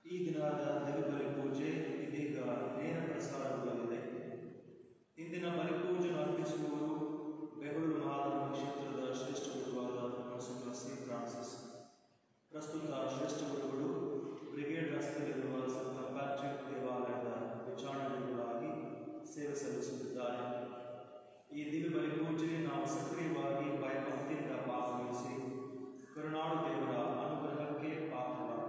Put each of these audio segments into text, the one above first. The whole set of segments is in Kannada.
ಈ ದಿನದ ದಿನಬಲಿ ಪೂಜೆ ಇದೀಗ ನೇರ ಪ್ರಸಾರವಾಗಲಿದೆ ಇಂದಿನ ಬಲಿಪೂಜೆ ಅರ್ಪಿಸುವವರು ಬೆಂಗಳೂರು ಮಹಾಧರ್ಮ ಕ್ಷೇತ್ರದ ಶ್ರೇಷ್ಠ ಗುರುವಾದ ನರಸಿಂಹ ಸಿ ಫ್ರಾನ್ಸಿಸ್ ಪ್ರಸ್ತುತ ಶ್ರೇಷ್ಠ ಗುರುಗಳು ಬ್ರಿಗೇಡ್ ರಸ್ತೆಯಲ್ಲಿರುವ ಸಂತ ಪ್ಯಾಟ್ರಿಕ್ ದೇವಾಲಯದ ವಿಚಾರಣೆಗಳಾಗಿ ಸೇವೆ ಸಲ್ಲಿಸುತ್ತಿದ್ದಾರೆ ಈ ದಿವ್ಯ ಬಲಿಪೂಜೆ ನಾವು ಸಕ್ರಿಯವಾಗಿ ಭಯಭಕ್ತಿಯಿಂದ ಭಾಗವಹಿಸಿ ಕರುಣಾಳು ದೇವರ ಅನುಗ್ರಹಕ್ಕೆ ಪಾತ್ರರಾಗೋಣ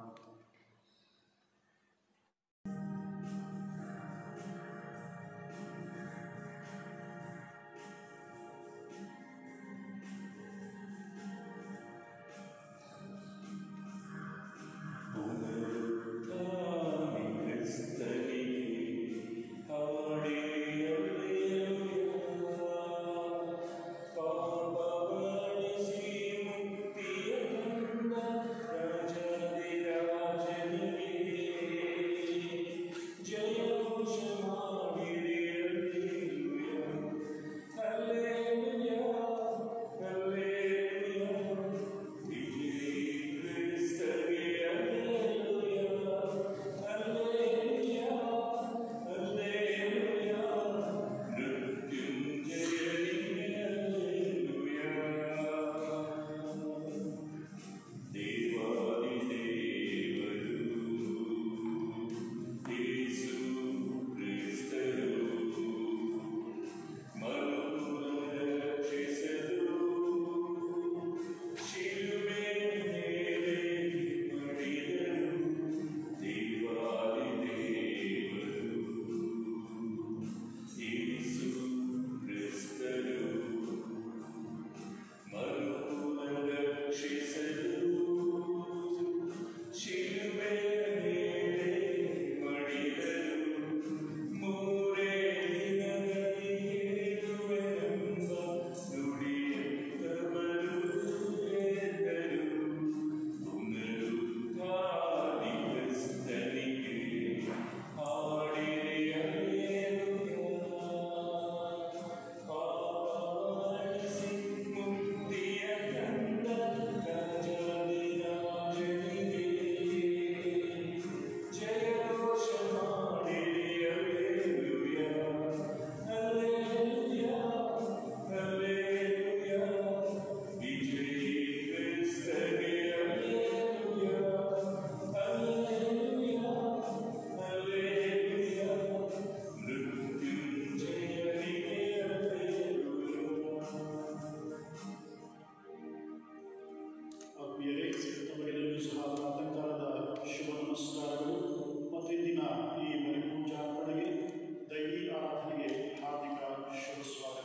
ಆತ್ಮೀಯರೇ ತಮಗೆಲ್ಲರಿಗೂ ಸಹ ಪ್ರಾತಃಕಾಲದ ಶುಭ ನಮಸ್ಕಾರಗಳು ಮತ್ತು ಇಂದಿನ ಈ ಬಲಿಪೂಜಾರ್ಪಣೆಗೆ ದೈವಿ ಆರಾಧನೆಗೆ ಹಾರ್ದಿಕ ಶುಭ ಸ್ವಾಗತ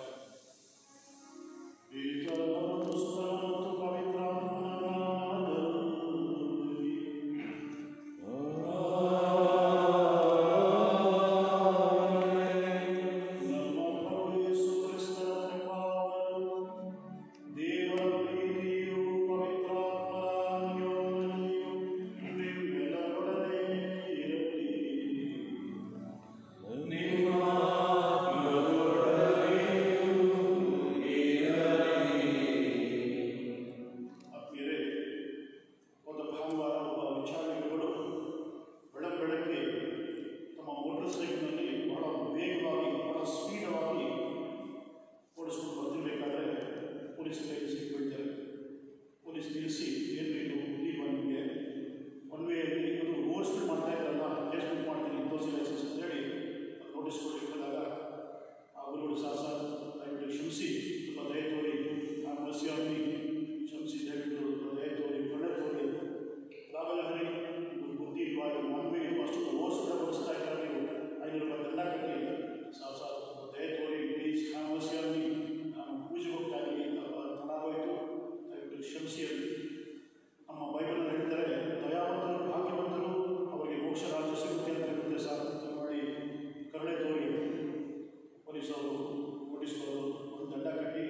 ಪಿತಾ, ಪುತ್ರ ಮತ್ತು ಪವಿತ್ರಾತ್ಮನ ನಾಮದಲ್ಲಿ ನಮ್ಮ ಪ್ರಭು ಯೇಸು ಕ್ರಿಸ್ತರ ಕೃಪಾವರವು ದೇವರ ಪ್ರೀತಿಯು ಪವಿತ್ರಾತ್ಮರ ಅನ್ಯೋನ್ಯತೆಯು ನಿಮ್ಮೆಲ್ಲರೊಡನೆ ಇರಲಿ. ಆತ್ಮೀಯರೇ, ಹೋದ ಭಾನುವಾರ ಒಬ್ಬ ವಿಚಾರಗಳು ಬೆಳಗ್ಗೆ ಬೆಳಗ್ಗೆ ತಮ್ಮ ಮೋಟರ್ ಸೈಕಲ್ನಲ್ಲಿ ಬಹಳ ವೇಗವಾಗಿ ಬಹಳ ಸ್ಪೀಡವಾಗಿ ಓಡಿಸ್ಕೊಂಡು ಬರ್ತಿರ್ಬೇಕಾದ್ರೆ ಪೊಲೀಸ್ ಕೈಗೆ ಸಿಕ್ಬಿಡ್ತಾರೆ ಪೊಲೀಸ್ ನಿಲ್ಲಿಸಿ ಏನು ಇದು ಇಲ್ವಾ ನಿಮಗೆ ಒನ್ ವೇಯಲ್ಲಿ ಅದು ಓವರ್ ಸ್ಪೀಡ್ ಮಾಡ್ತಾ ಇದ್ದಾರಲ್ಲ ಕೇಸ್ ಬುಕ್ ಮಾಡ್ತೀನಿ ತೋರಿಸಿ ಲೈಸೆನ್ಸ್ ಅಂತೇಳಿ ಅದು ನೋಟಿಸ್ ಕೊಡಲಿಕ್ಕಾದಾಗ ಆ ಗುರುಗಳು ಸಹ ಸಹ ದಯವಿಟ್ಟು ಕ್ಷಮಿಸಿ ತುಂಬ ದಯ ತೋರಿ ಆ ಮನಸ್ಸಿಯಾಗಿ ಕ್ಷಮಿಸಿ ದಯವಿಟ್ಟು ದಯ ತೋರಿ ಒಳ್ಳೆ ತೋರಿ ರಾಘವೇಂದ್ರಿ ನಿಮ್ಗೆ ಬುದ್ಧಿ ಇಲ್ವಾ ಇದು ಒನ್ ವೇ ಇಲ್ವಾ ಅಷ್ಟು ಓವರ್ ಸ್ಪೀಡ್ ಓಡಿಸ್ತಾ ಇದ್ದಾರೆ ನೀವು ಐನೂರು ರೂಪಾಯಿ ದಂಡ ಕಟ್ಟಿ ಸಹ ಸಹ ಸ್ವಲ್ಪ ದಯ ತೋರಿ ಪ್ಲೀಸ್ ಆ ಮನಸ್ಸಿಯಾಗಿ ನಾನು ಪೂಜೆ ಹೋಗ್ತಾ ಇದ್ದೀನಿ ತಡ ಆಗೋಯ್ತು ದಯವಿಟ್ಟು ಕ್ಷಮಿಸಿ ಅಲ್ಲಿ ನಮ್ಮ ಬೈಬಲಲ್ಲಿ ಹೇಳ್ತಾರೆ ದಯಾವಂತರು ಭಾಗ್ಯವಂತರು ಅವರಿಗೆ ಮೋಕ್ಷ ರಾಜ್ಯ ಸಿಗುತ್ತೆ ಅಂತ ಹೇಳುತ್ತೆ ಸರ್ ಮಾಡಿ ಕರುಣೆ ತೋರಿ ಪೊಲೀಸವರು ನೋಟಿಸ್ಕೊಳ್ಳೋದು ಒಂದು ದಂಡ ಕಟ್ಟಿ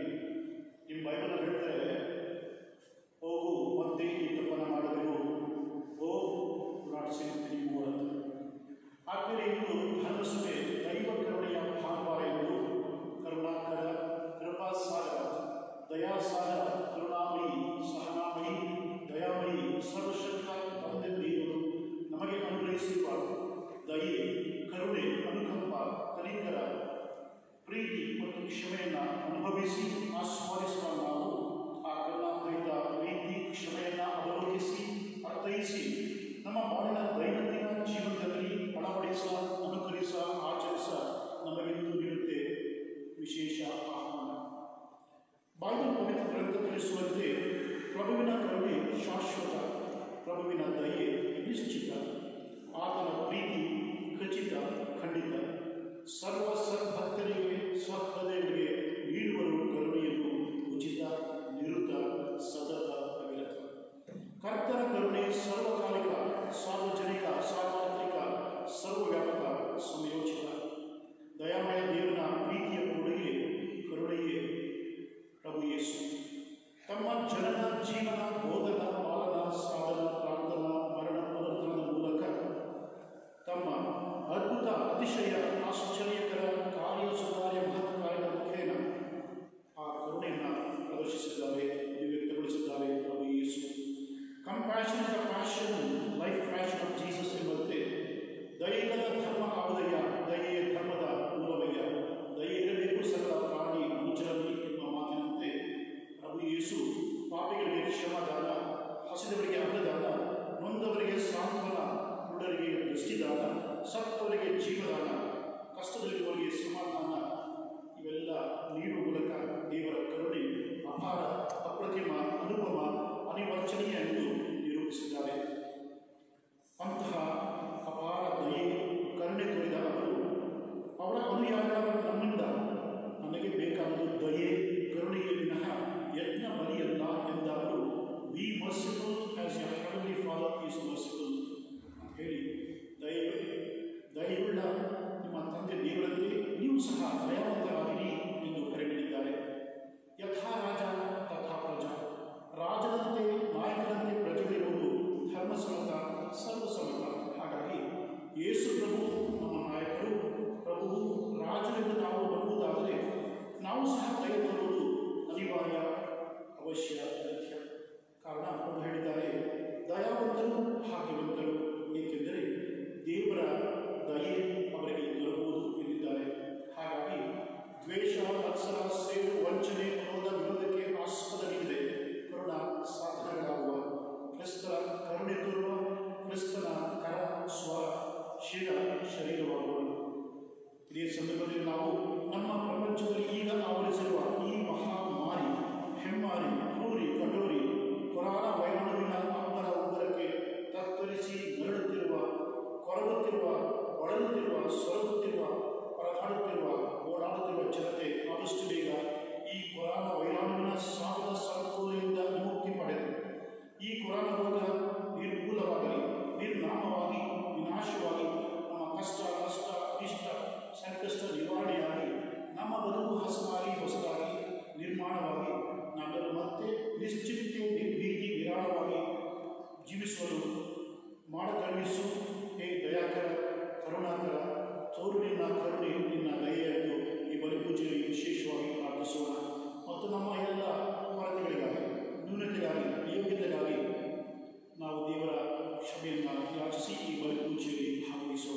ಅವರ ಅನುಯಾಯಿಗಳಾದ ನಮ್ಮಿಂದ ನಮಗೆ ಬೇಕಾದುದು ದಯೆ ಕರುಣೆಯೇ ವಿನಃ ಯಜ್ಞ ಬಲಿಯಲ್ಲ ಎಂದಾದರೂ be merciful as a heavenly father is merciful ಅಂತ ಹೇಳಿ ದಯ ದಯವುಳ್ಳ ನಿಮ್ಮ ತಂದೆ ದೇವರಂತೆ ನೀವು ಸಹ ದಯಾವಂತರಾಗಿರಿ ಎಂದು ಕರೆ ನೀಡಿದ್ದಾರೆ ಯಥಾ ರಾಜ ತಥಾ ಪ್ರಜಾ ರಾಜನಂತೆ ನಾಯಕರಂತೆ ಪ್ರಜೆಗಳಿರುವುದು ಧರ್ಮಸಮ್ಮತ ಸರ್ವಸಮ್ಮತ ಹಾಗಾಗಿ ಯೇಸು ಪ್ರಭು ನಮ್ಮ ನಾಯಕರು ಪ್ರಭು ರಾಜನೆಂದು ನಾವು ಬರುವುದಾದರೆ ನಾವು ಸಹ ದಯ ತರುವುದು ಅನಿವಾರ್ಯ ಅವಶ್ಯ ಅಗತ್ಯ ಕಾರಣ ಅವರು ಹೇಳಿದ್ದಾರೆ ದಯಾವಂತರು ಭಾಗ್ಯವಂತರು ಏಕೆಂದರೆ ದೇವರ ದಯೆ ಅವರಿಗೆ ದೊರಕುವುದು ಎಂದಿದ್ದಾರೆ ಹಾಗಾಗಿ ದ್ವೇಷ ಮತ್ಸರ ಸೇಡು ವಂಚನೆ ಕ್ರೋಧ ವಿರೋಧಕ್ಕೆ ಆಸ್ಪದವಿದೆ ಕರುಣ ಸಾಧನಗಳಾಗುವ ಕ್ರಿಸ್ತರ ಕರುಣೆ ತೋರುವ ಕ್ರಿಸ್ತನ ಕರ ಸ್ವರ ಶಿರ ಶರೀರವಾಗುವ ಇದೇ ಸಂದರ್ಭದಲ್ಲಿ ನಾವು ನಮ್ಮ ಪ್ರಪಂಚದಲ್ಲಿ ಈಗ ಆವರಿಸಿರುವ ಈ ಮಹಾಮಾರಿ ಹೆಮ್ಮಾರಿ ಕ್ರೂರಿ ಕಟೋರಿ ಕೊರಾನ ವೈರಾಣುವಿನ ಅಬ್ಬರ ಉಬ್ಬರಕ್ಕೆ ತತ್ತರಿಸಿ ನರಳುತ್ತಿರುವ ಕೊರಗುತ್ತಿರುವ ಬಳಲುತ್ತಿರುವ ಸೊರಗುತ್ತಿರುವ ಪರದಾಡುತ್ತಿರುವ ಓಡಾಡುತ್ತಿರುವ ಜನತೆ ಆದಷ್ಟು ಬೇಗ ಈ ಕೊರಾನ ವೈರಾಣುವಿನ ಸಾವಿರ ಸರಕೂರಿನಿಂದ ಮುಕ್ತಿ ಪಡೆದು ಈ ಕೊರಾನ ರೋಗ ನಿರ್ಮೂಲವಾಗಲಿ ನಿರ್ನಾಮವಾಗಿ ವಿನಾಶವಾಗಿ ನಮ್ಮ ಕಷ್ಟ ನಷ್ಟ ಅನಿಷ್ಟ ಸಂಕಷ್ಟ ನಿವಾರಣೆಯಾಗಿ ನಮ್ಮ ಬದುಕು ಹಸನಾಗಿ ಹೊಸದಾಗಿ ನಿರ್ಮಾಣವಾಗಿ ನಾವೆಲ್ಲರೂ ಮತ್ತೆ ನಿಶ್ಚಿಂತೆ ನಿರ್ಭೀತಿ ನಿರಾಳವಾಗಿ ಜೀವಿಸಲು ಮಾಡಕರುಣಿಸು ಹೇ ದಯಾಕರ ಕರುಣಾಕರ ತೋರು ನಿನ್ನ ಕರುಣೆ ನಿನ್ನ ದಯೆ ಎಂದು ಈ ಬಲಿಪೂಜೆಯಲ್ಲಿ ವಿಶೇಷವಾಗಿ ಪ್ರಾರ್ಥಿಸೋಣ ಮತ್ತು ನಮ್ಮ ಎಲ್ಲ ಕೊರತೆಗಳಿಗಾಗಿ ನ್ಯೂನತೆಗಾಗಿ ಅಯೋಗ್ಯತೆಗಾಗಿ ನಾವು ದೇವರ ಕ್ಷಮೆಯನ್ನು ಯಾಚಿಸಿ ಈ ಬಲಿಪೂಜೆಯಲ್ಲಿ ಭಾಗವಹಿಸೋಣ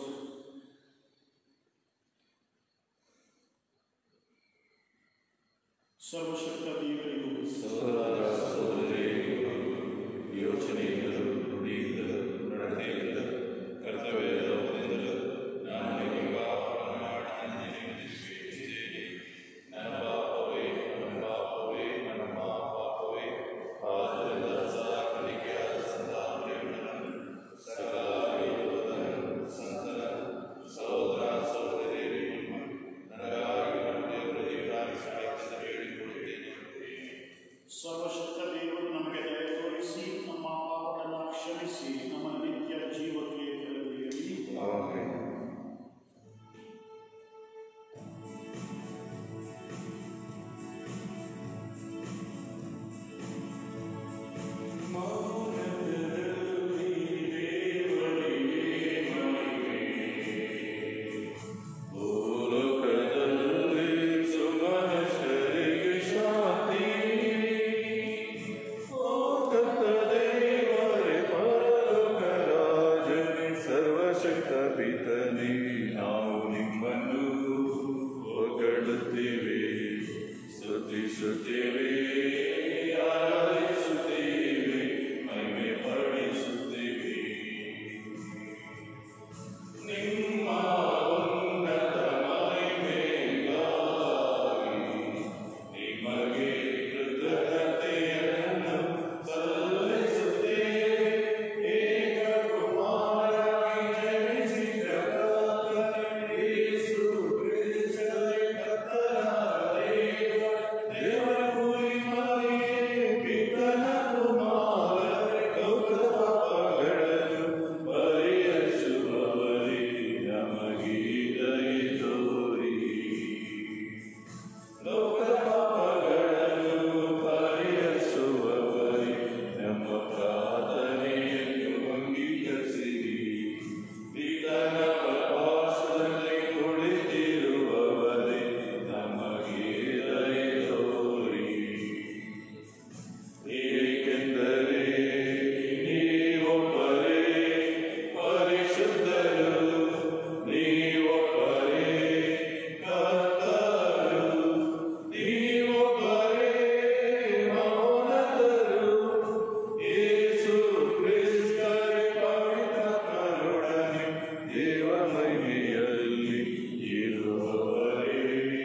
ಸರ್ವಶಕ್ತ ದೇವರಿಗೂ ಸಹೋದರ ಸಹೋದರಿಯರಿಗೂ ಯೋಚನೆಯಿಂದಲೂ ನುಡಿಯಿಂದಲೂ ನಡತೆಯಿಂದಲೂ ಕರ್ತವ್ಯದ ಲೋಕದಿಂದಲೂ ನಾನು ನಿಮಗೆ ಪಾಪವನ್ನು ಮಾಡಿದ್ದೇನೆ ನನ್ನ ಪಾಪವೇ ನನ್ನ ಪಾಪವೇ ನನ್ನ ಪಾಪವೇ ಆದ್ದರಿಂದ ಸದಾ ಕಲಿಕೆಯಾದ ಸಂತಾನಗಳನ್ನು ಸಕಲ ಯೋಧನನ್ನು ಸಂತನನ್ನು ಸಹೋದರ ಸಹೋದರಿಯರಿಗೂ ನನಗಾಗಿ ನಮಗೆ ಪ್ರತಿಪ್ರಾರ್ಥಿಸಬೇಕೆಂದು ಹೇಳಿಕೊಳ್ಳುತ್ತೇನೆ ಸರ್ವಶಕ್ತ ದೇವರು ನಮಗೆ ದಯ ತೋರಿಸಿ ನಮ್ಮ ಪಾಪಗಳನ್ನು ಕ್ಷಮಿಸಿ ನಮ್ಮ ನಿತ್ಯ ಜೀವಕ್ಕೆ ಕರೆದೊಯ್ಯಲಿ ಆಮೆನ್. ಭೂಲೋಕದಲ್ಲಿ ಸುಮನುಷ್ಯರಿಗೆ ಶಾಂತಿ ಓ ಕರ್ತದೇವರೇ ಪರಲೋಕ ರಾಜನೇ ಸರ್ವಶಕ್ತ ಪಿತನೇ ನಾವು ನಿಮ್ಮನ್ನು ಹೊಗಳುತ್ತೇವೆ ಸ್ತುತಿಸುತ್ತೇವೆ ಆರಾಧಿಸುತ್ತೇವೆ ಮಹಿಮೆ ಪಡಿಸುತ್ತೇವೆ ನಿಮ್ಮ ಉನ್ನತ ಮಹಿಮೆಗಾಗಿ ನಿಮಗೆ ಕೃತಜ್ಞತೆಯನ್ನು ಸಲ್ಲಿಸುತ್ತೇವೆ ಏಕಕುಮಾರನಾಗಿ ಜನಿಸಿದ ಕರ್ತನೇ ಯೇಸು ಕ್ರಿಸ್ತನೇ ಕರ್ತನಾದ ದೇವ, ದೇವರ ಕುರಿಮರಿಯೇ, ಪಿತನ ಕುಮಾರನೇ, ಲೋಕದ ಪಾಪಗಳನ್ನು ಪರಿಹರಿಸುವವರೇ, ನಮಗೆ ದಯೆ ತೋರಿ ಲೋಕದ ಪಾಪಗಳನ್ನು ಪರಿಹರಿಸುವವರೇ ನಮ್ಮ ಪ್ರಾರ್ಥನೆಯನ್ನು ಅಂಗೀಕರಿಸಿರಿ ಪಿತನ ಪ್ರವಾಸದಲ್ಲಿ ಕುಳಿತಿರುವವರೇ ನಮಗೆ ದಯೆ ತೋರಿ ಏಕೆಂದರೆ ನೀವೊಬ್ಬರೇ ಪರಿಶುದ್ಧರು ನೀವೊಬ್ಬರೇ ಕರ್ತರು ನೀವೊಬ್ಬರೇ ಮೌನತರು ಯೇಸು ಕ್ರಿಸ್ತರೇ ಪವಿತ್ರಾತ್ಮರೊಡನೆ ದೇವ ಮಹಿಮೆಯಲ್ಲಿ ಇರುವವರೇ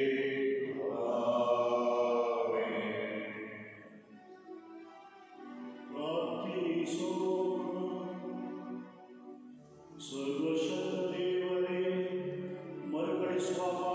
ಆಮೆನ್. ಸರ್ವಶಕ್ತ ದೇವರೇ ಮರುಕಳಿಸುವ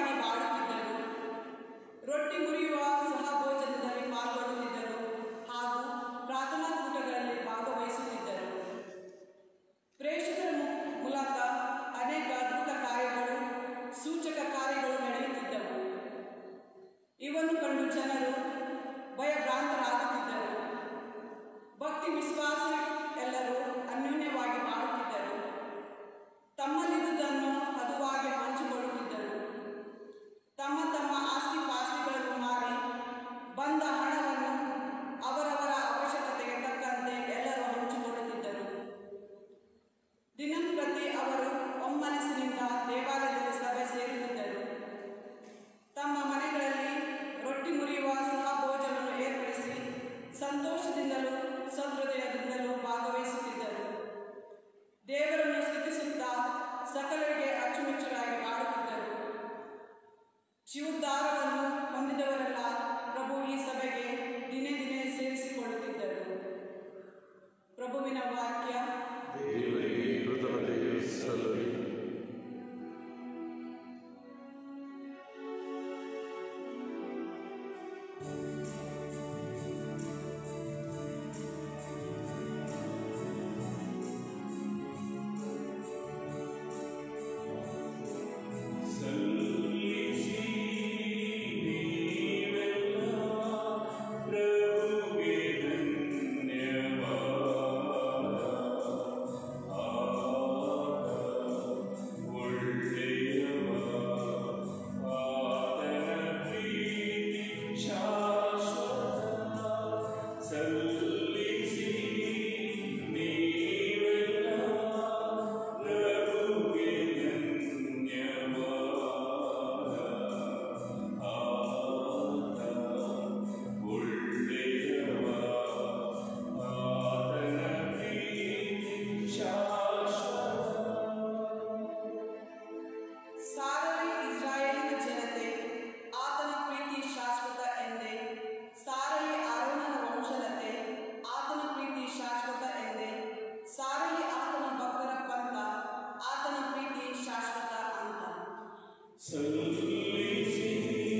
ಆನಂದವಾಗಿ ಬಾಳುತ್ತಿದ್ದರು ರೊಟ್ಟಿ ಮುರಿಯುವ ಸಹಭೋಜನದಲ್ಲಿ ಪಾಲ್ಗೊಳ್ಳುತ್ತಿದ್ದರು ಹಾಗೂ ಪ್ರಾರ್ಥನಾ ಕೂಟಗಳಲ್ಲಿ ಭಾಗವಹಿಸುತ್ತಿದ್ದರು ಪ್ರೇಷಕರ ಮು- ಮೂಲಕ ಅನೇಕ ಅದ್ಭುತ ಕಾರ್ಯಗಳು ಸೂಚಕ ಕಾರ್ಯಗಳು ನಡೆಯುತ್ತಿದ್ದವು ಇವನ್ನು ಕಂಡು ಜನರು ಭಯಭ್ರಾಂತರಾಗುತ್ತಿದ್ದರು ಭಕ್ತಿ ವಿಶ್ವಾಸ ಎಲ್ಲರೂ ಅನ್ಯೋನ್ಯವಾಗಿ ಬಾಳುತ್ತಿದ್ದರು ತಮ್ಮಲ್ಲಿರುವುದನ್ನು ಹದುವಾಗಿ ಹಂಚಿಕೊಳ್ಳುತ್ತಿದ್ದರು ತಮ್ಮ ತಮ್ಮ ಆಸ್ತಿ ಪಾಸ್ತಿಗಳನ್ನು ಮಾರಿ ಬಂದ ಹಣವನ್ನು ಅವರವರ ಅವಶ್ಯಕತೆಗೆ ತಕ್ಕಂತೆ ಎಲ್ಲರೂ ಹಂಚಿಕೊಳ್ಳುತ್ತಿದ್ದರು ದಿನಂಪ್ರತಿ ಅವರು ಒಮ್ಮನಸ್ಸಿನಿಂದ ದೇವಾಲಯದಲ್ಲಿ ಸಭೆ ಸೇರುತ್ತಿದ್ದರು ತಮ್ಮ ಮನೆಗಳಲ್ಲಿ ರೊಟ್ಟಿ ಮುರಿಯುವ ಸಹಭೋಜನವನ್ನು ಏರ್ಪಡಿಸಿ ಸಂತೋಷದಿಂದಲೂ ಸಹೃದಯದಿಂದಲೂ ಭಾಗವಹಿಸುತ್ತಿದ್ದರು ದೇವರನ್ನು ಸ್ತುತಿಸುತ್ತಾ ಸಕಲರಿಗೆ ಅಚ್ಚುಮೆಚ್ಚುರಾಗಿ ಬಾಳುತ್ತಿದ್ದರು ಜೀವೋದ್ಧಾರವನ್ನು ಹೊಂದಿದವರೆಲ್ಲ ಪ್ರಭು ಈ ಸಭೆಗೆ ದಿನೇ ದಿನೇ ಸೇರಿಸಿಕೊಳ್ಳುತ್ತಿದ್ದರು ಪ್ರಭುವಿನ ವಾಕ್ಯ ದೇವರಿಗೆ ಕೃತಜ್ಞತೆ ಸಲ್ಲಲಿ ಸಲ್ಲಿಸಿ ನೀವೆಲ್ಲ ಪ್ರಭುಗೆ ಧನ್ಯವಾದ ಒಳ್ಳೆಯವ ಆತನ ಪ್ರೀತಿ ಶಾಶ್ವತ ಸಲ್ಲಿಸಿ ನೀವೆಲ್ಲ ಪ್ರಭುಗೆ ಧನ್ಯವಾದ ಆತ ಒಳ್ಳೆಯವ ಆತನ ಪ್ರೀತಿ ಶಾಶ್ವತ ಸಾರಲಿ ಇಸ್ರಾಯೇಲಿನ ಜನತೆ ಆತನ ಪ್ರೀತಿ ಶಾಶ್ವತ ಎಂದೇ ಸಾರಲಿ ಆರೋನನ ವಂಶದತೆ ಆತನ ಪ್ರೀತಿ ಶಾಶ್ವತ ಎಂದೇ ಸಾರಲಿ ಆತನ ಭಕ್ತರ ಪಂಥ ಆತನ ಪ್ರೀತಿ ಶಾಶ್ವತ ಅಂತ ಸಲ್ಲಿಸಿ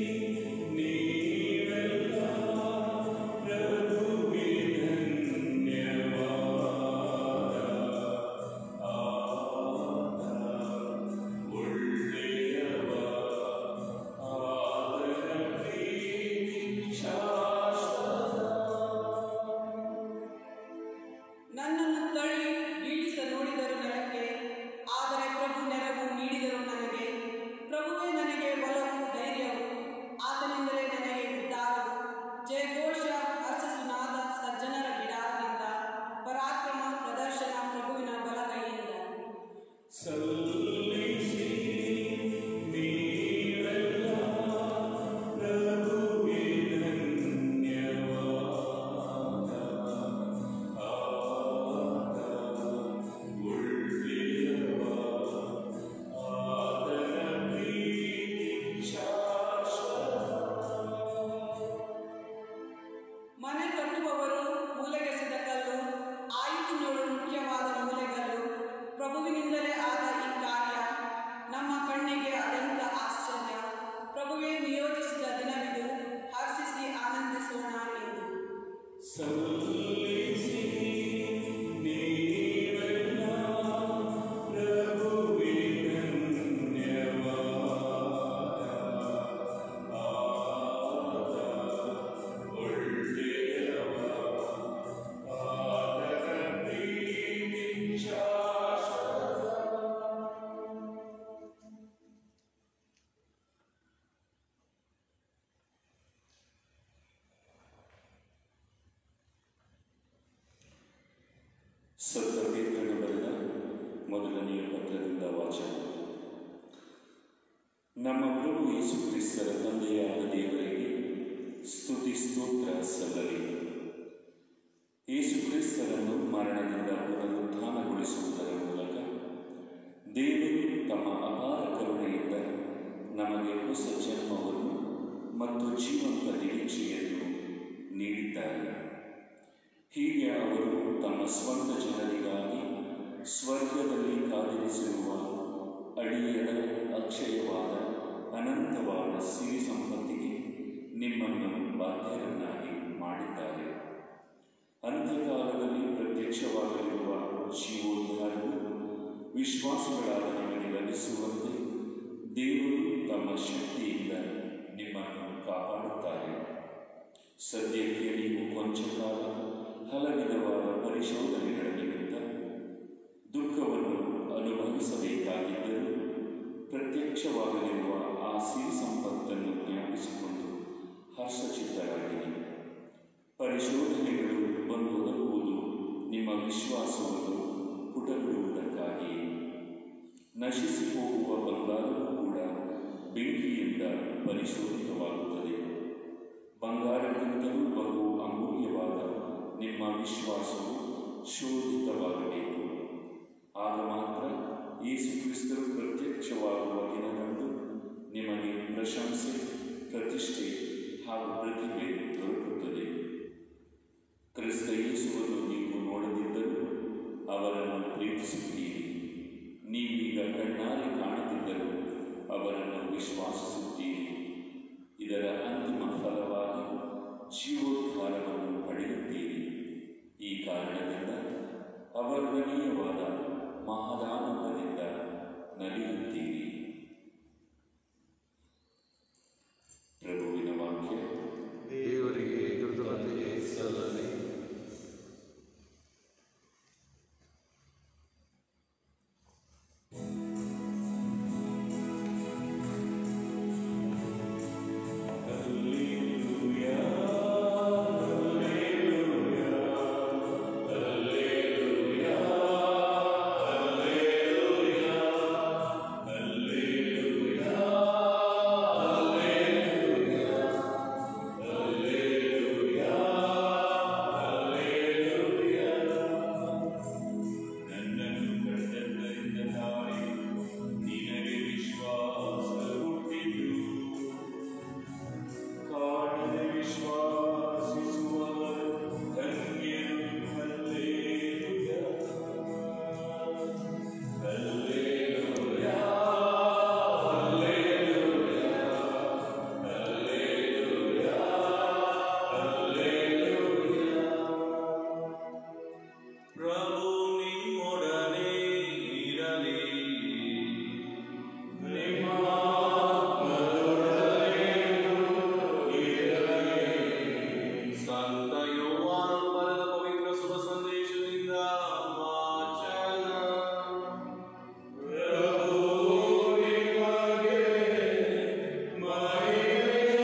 ನೀವೆಲ್ಲ ಪ್ರಭುಗೆ ಧನ್ಯವಾದ ಆತ ಒಳ್ಳೆಯವ ಆತನ ಪ್ರೀತಿ ಶಾಶ್ವತ ನನ್ನನ್ನು ತಳ್ಳಿ ಬೀಳಿಸ ನೋಡಿದರು ನೆಲಕ್ಕೆ ಆದರೆ ಪ್ರಭು ನೆರವು ನೀಡಿದರು ನನಗೆ ಪ್ರಭುವೇ ನನಗೆ ಬಲವು ಧೈರ್ಯವು ಆತನಿಂದಲೇ ನನಗೆ ಉದ್ಧಾರವು ಜಯಘೋಷ ಹರ್ಷಸುನಾದ ಸಜ್ಜನರ ಬಿಡಾರದಿಂದ ಪರಾಕ್ರಮ ಪ್ರದರ್ಶನ ಪ್ರಭುವಿನ ಬಲಗೈಯಿಂದ ಸಲ್ಲಿಸಿ ನೀವೆಲ್ಲ ಪ್ರಭುಗೆ ಧನ್ಯವಾದ ಆತ ಒಳ್ಳೆಯವ ಆತನ ಪ್ರೀತಿ ಶಾಶ್ವತ ಮನೆ ಕಟ್ಟುವವರು ಮೂಲೆಗೆಸೆದ ಕಲ್ಲು ಆಯುಧಿನೋಡು ಮುಖ್ಯವಾದ ಮೂಲೆಗಲ್ಲು ಪ್ರಭುವಿನಿಂದಲೇ ಆದ ಈ ಕಾರ್ಯ ನಮ್ಮ ಕಣ್ಣಿಗೆ ಅತ್ಯಂತ ಆಶ್ಚರ್ಯ ಪ್ರಭುವೇ ನಿಯೋಜಿಸಿದ ದಿನವಿದು ಹರ್ಷಿಸಿ ಆನಂದಿಸೋಣ ಎಂದು ಸಲ್ಲಿಸಿ ನೀವೆಲ್ಲ ಪ್ರಭುಗೆ ಧನ್ಯವಾದ ಆತ ಒಳ್ಳೆಯವ ಆತನ ಪ್ರೀತಿ ಶಾಶ್ವತ ಸತ್ಯಪೇತ್ರನು ಬರೆದ ಮೊದಲನೆಯ ಪತ್ರದಿಂದ ವಾಚನ ನಮ್ಮ ಪ್ರಭು ಯೇಸು ಕ್ರಿಸ್ತರ ತಂದೆಯಾದ ದೇವರಿಗೆ ಸ್ತುತಿ ಸ್ತೋತ್ರ ಸಲ್ಲಲಿ ಯೇಸು ಕ್ರಿಸ್ತರನ್ನು ಮರಣದಿಂದ ಪುನರುತ್ಥಾನಗೊಳಿಸುವುದರ ಮೂಲಕ ದೇವರು ತಮ್ಮ ಅಪಾರ ಕರುಣೆಯಿಂದ ನಮಗೆ ಹೊಸ ಜನ್ಮವನ್ನು ಮತ್ತು ಜೀವಂತ ನಿರೀಕ್ಷೆಯನ್ನು ನೀಡಿದ್ದಾರೆ ಹೀಗೆ ಅವರು ತಮ್ಮ ಸ್ವಂತ ಜನರಿಗಾಗಿ ಸ್ವರ್ಗದಲ್ಲಿ ಕಾದಿರಿಸಿರುವ ಅಳಿಯದ ಅಕ್ಷಯವಾದ ಅನಂತವಾದ ಸಿರಿ ಸಂಪತ್ತಿಗೆ ನಿಮ್ಮನ್ನು ಬಾಧ್ಯರನ್ನಾಗಿ ಮಾಡಿದ್ದಾರೆ ಅಂತ್ಯಕಾಲದಲ್ಲಿ ಪ್ರತ್ಯಕ್ಷವಾಗಲಿರುವ ಜೀವೋದ್ಧಾರವು ವಿಶ್ವಾಸಗಳಾದ ನಿಮಗೆ ಲಭಿಸುವಂತೆ ದೇವರು ತಮ್ಮ ಶಕ್ತಿಯಿಂದ ನಿಮ್ಮನ್ನು ಕಾಪಾಡುತ್ತಾರೆ ಸದ್ಯಕ್ಕೆ ನೀವು ಕೊಂಚ ಕಾಲ ಹಲವಿಧವಾದ ಪರಿಶೋಧನೆಗಳ ನಿಮಿತ್ತ ದುಃಖವನ್ನು ಅನುಭವಿಸಬೇಕಾಗಿದ್ದರೂ ಪ್ರತ್ಯಕ್ಷವಾಗಲಿರುವ ಆ ಸಿರಿ ಸಂಪತ್ತನ್ನು ಜ್ಞಾಪಿಸಿಕೊಂಡು ಹರ್ಷಚಿತ್ತರಾಗಿರಿ ಪರಿಶೋಧನೆಗಳು ಬಂದೊದಗುವುದು ನಿಮ್ಮ ವಿಶ್ವಾಸವನ್ನು ಪುಟಬಿಡುವುದಕ್ಕಾಗಿ ನಶಿಸಿ ಹೋಗುವ ಬಂಗಾರವೂ ಕೂಡ ಬೆಂಕಿಯಿಂದ ಪರಿಶೋಧಿತವಾಗುತ್ತದೆ ಬಂಗಾರಕ್ಕಿಂತಲೂ ಬಹು ಅಮೂಲ್ಯವಾದ ನಿಮ್ಮ ವಿಶ್ವಾಸವು ಶೋಧಿತವಾಗಬೇಕು ಆಗ ಮಾತ್ರ ಯೇಸು ಕ್ರಿಸ್ತರು ಪ್ರತ್ಯಕ್ಷವಾಗುವ ದಿನದಂದು ನಿಮಗೆ ಪ್ರಶಂಸೆ ಪ್ರತಿಷ್ಠೆ ಹಾಗೂ ಪ್ರತಿಭೆ ದೊರಕುತ್ತದೆ ಕ್ರಿಸ್ತ ಯೇಸುವನ್ನು ನೀವು ನೋಡದಿದ್ದರೂ ಅವರನ್ನು ಪ್ರೀತಿಸುತ್ತೀರಿ ನೀವೀಗ ಕಣ್ಣಾರೆ ಕಾಣದಿದ್ದರೂ ಅವರನ್ನು ವಿಶ್ವಾಸಿಸುತ್ತೀರಿ ಇದರ ಅಂತಿಮ ಫಲವಾಗಿ ಜೀವೋದ್ಧಾರವನ್ನು ಪಡೆಯುತ್ತೀರಿ ಈ ಕಾರಣದಿಂದ ಅವರ್ಣನೀಯವಾದ ಮಹದಾನಂದದಿಂದ ನಲಿಯುತ್ತೀರಿ ಪ್ರಭುವಿನ ವಾಕ್ಯ ದೇವರಿಗೆ ಕೃತಜ್ಞತೆ ಸಲ್ಲಲಿ ನನ್ನನ್ನು ಕಂಡದ್ದರಿಂದ ತಾಯಿ ನಿನಗೆ ವಿಶ್ವಾಸ ಹುಟ್ಟಿತು ಕಾಣದೆ ವಿಶ್ವಾಸಿಸುವವರು ಧನ್ಯರು hallelujah hallelujah hallelujah hallelujah hallelujah ಪ್ರಭು ನಿಮ್ಮೊಡನೆ ಇರಲಿ ನಿಮ್ಮ ಸಂತ ಯೋಹಾನ ಬರೆದ ಪವಿತ್ರ ಶುಭ ಸಂದೇಶದಿಂದ ವಾಚನ ಪ್ರಭು ನಿಮಗೆ ಮಹಿಮೆ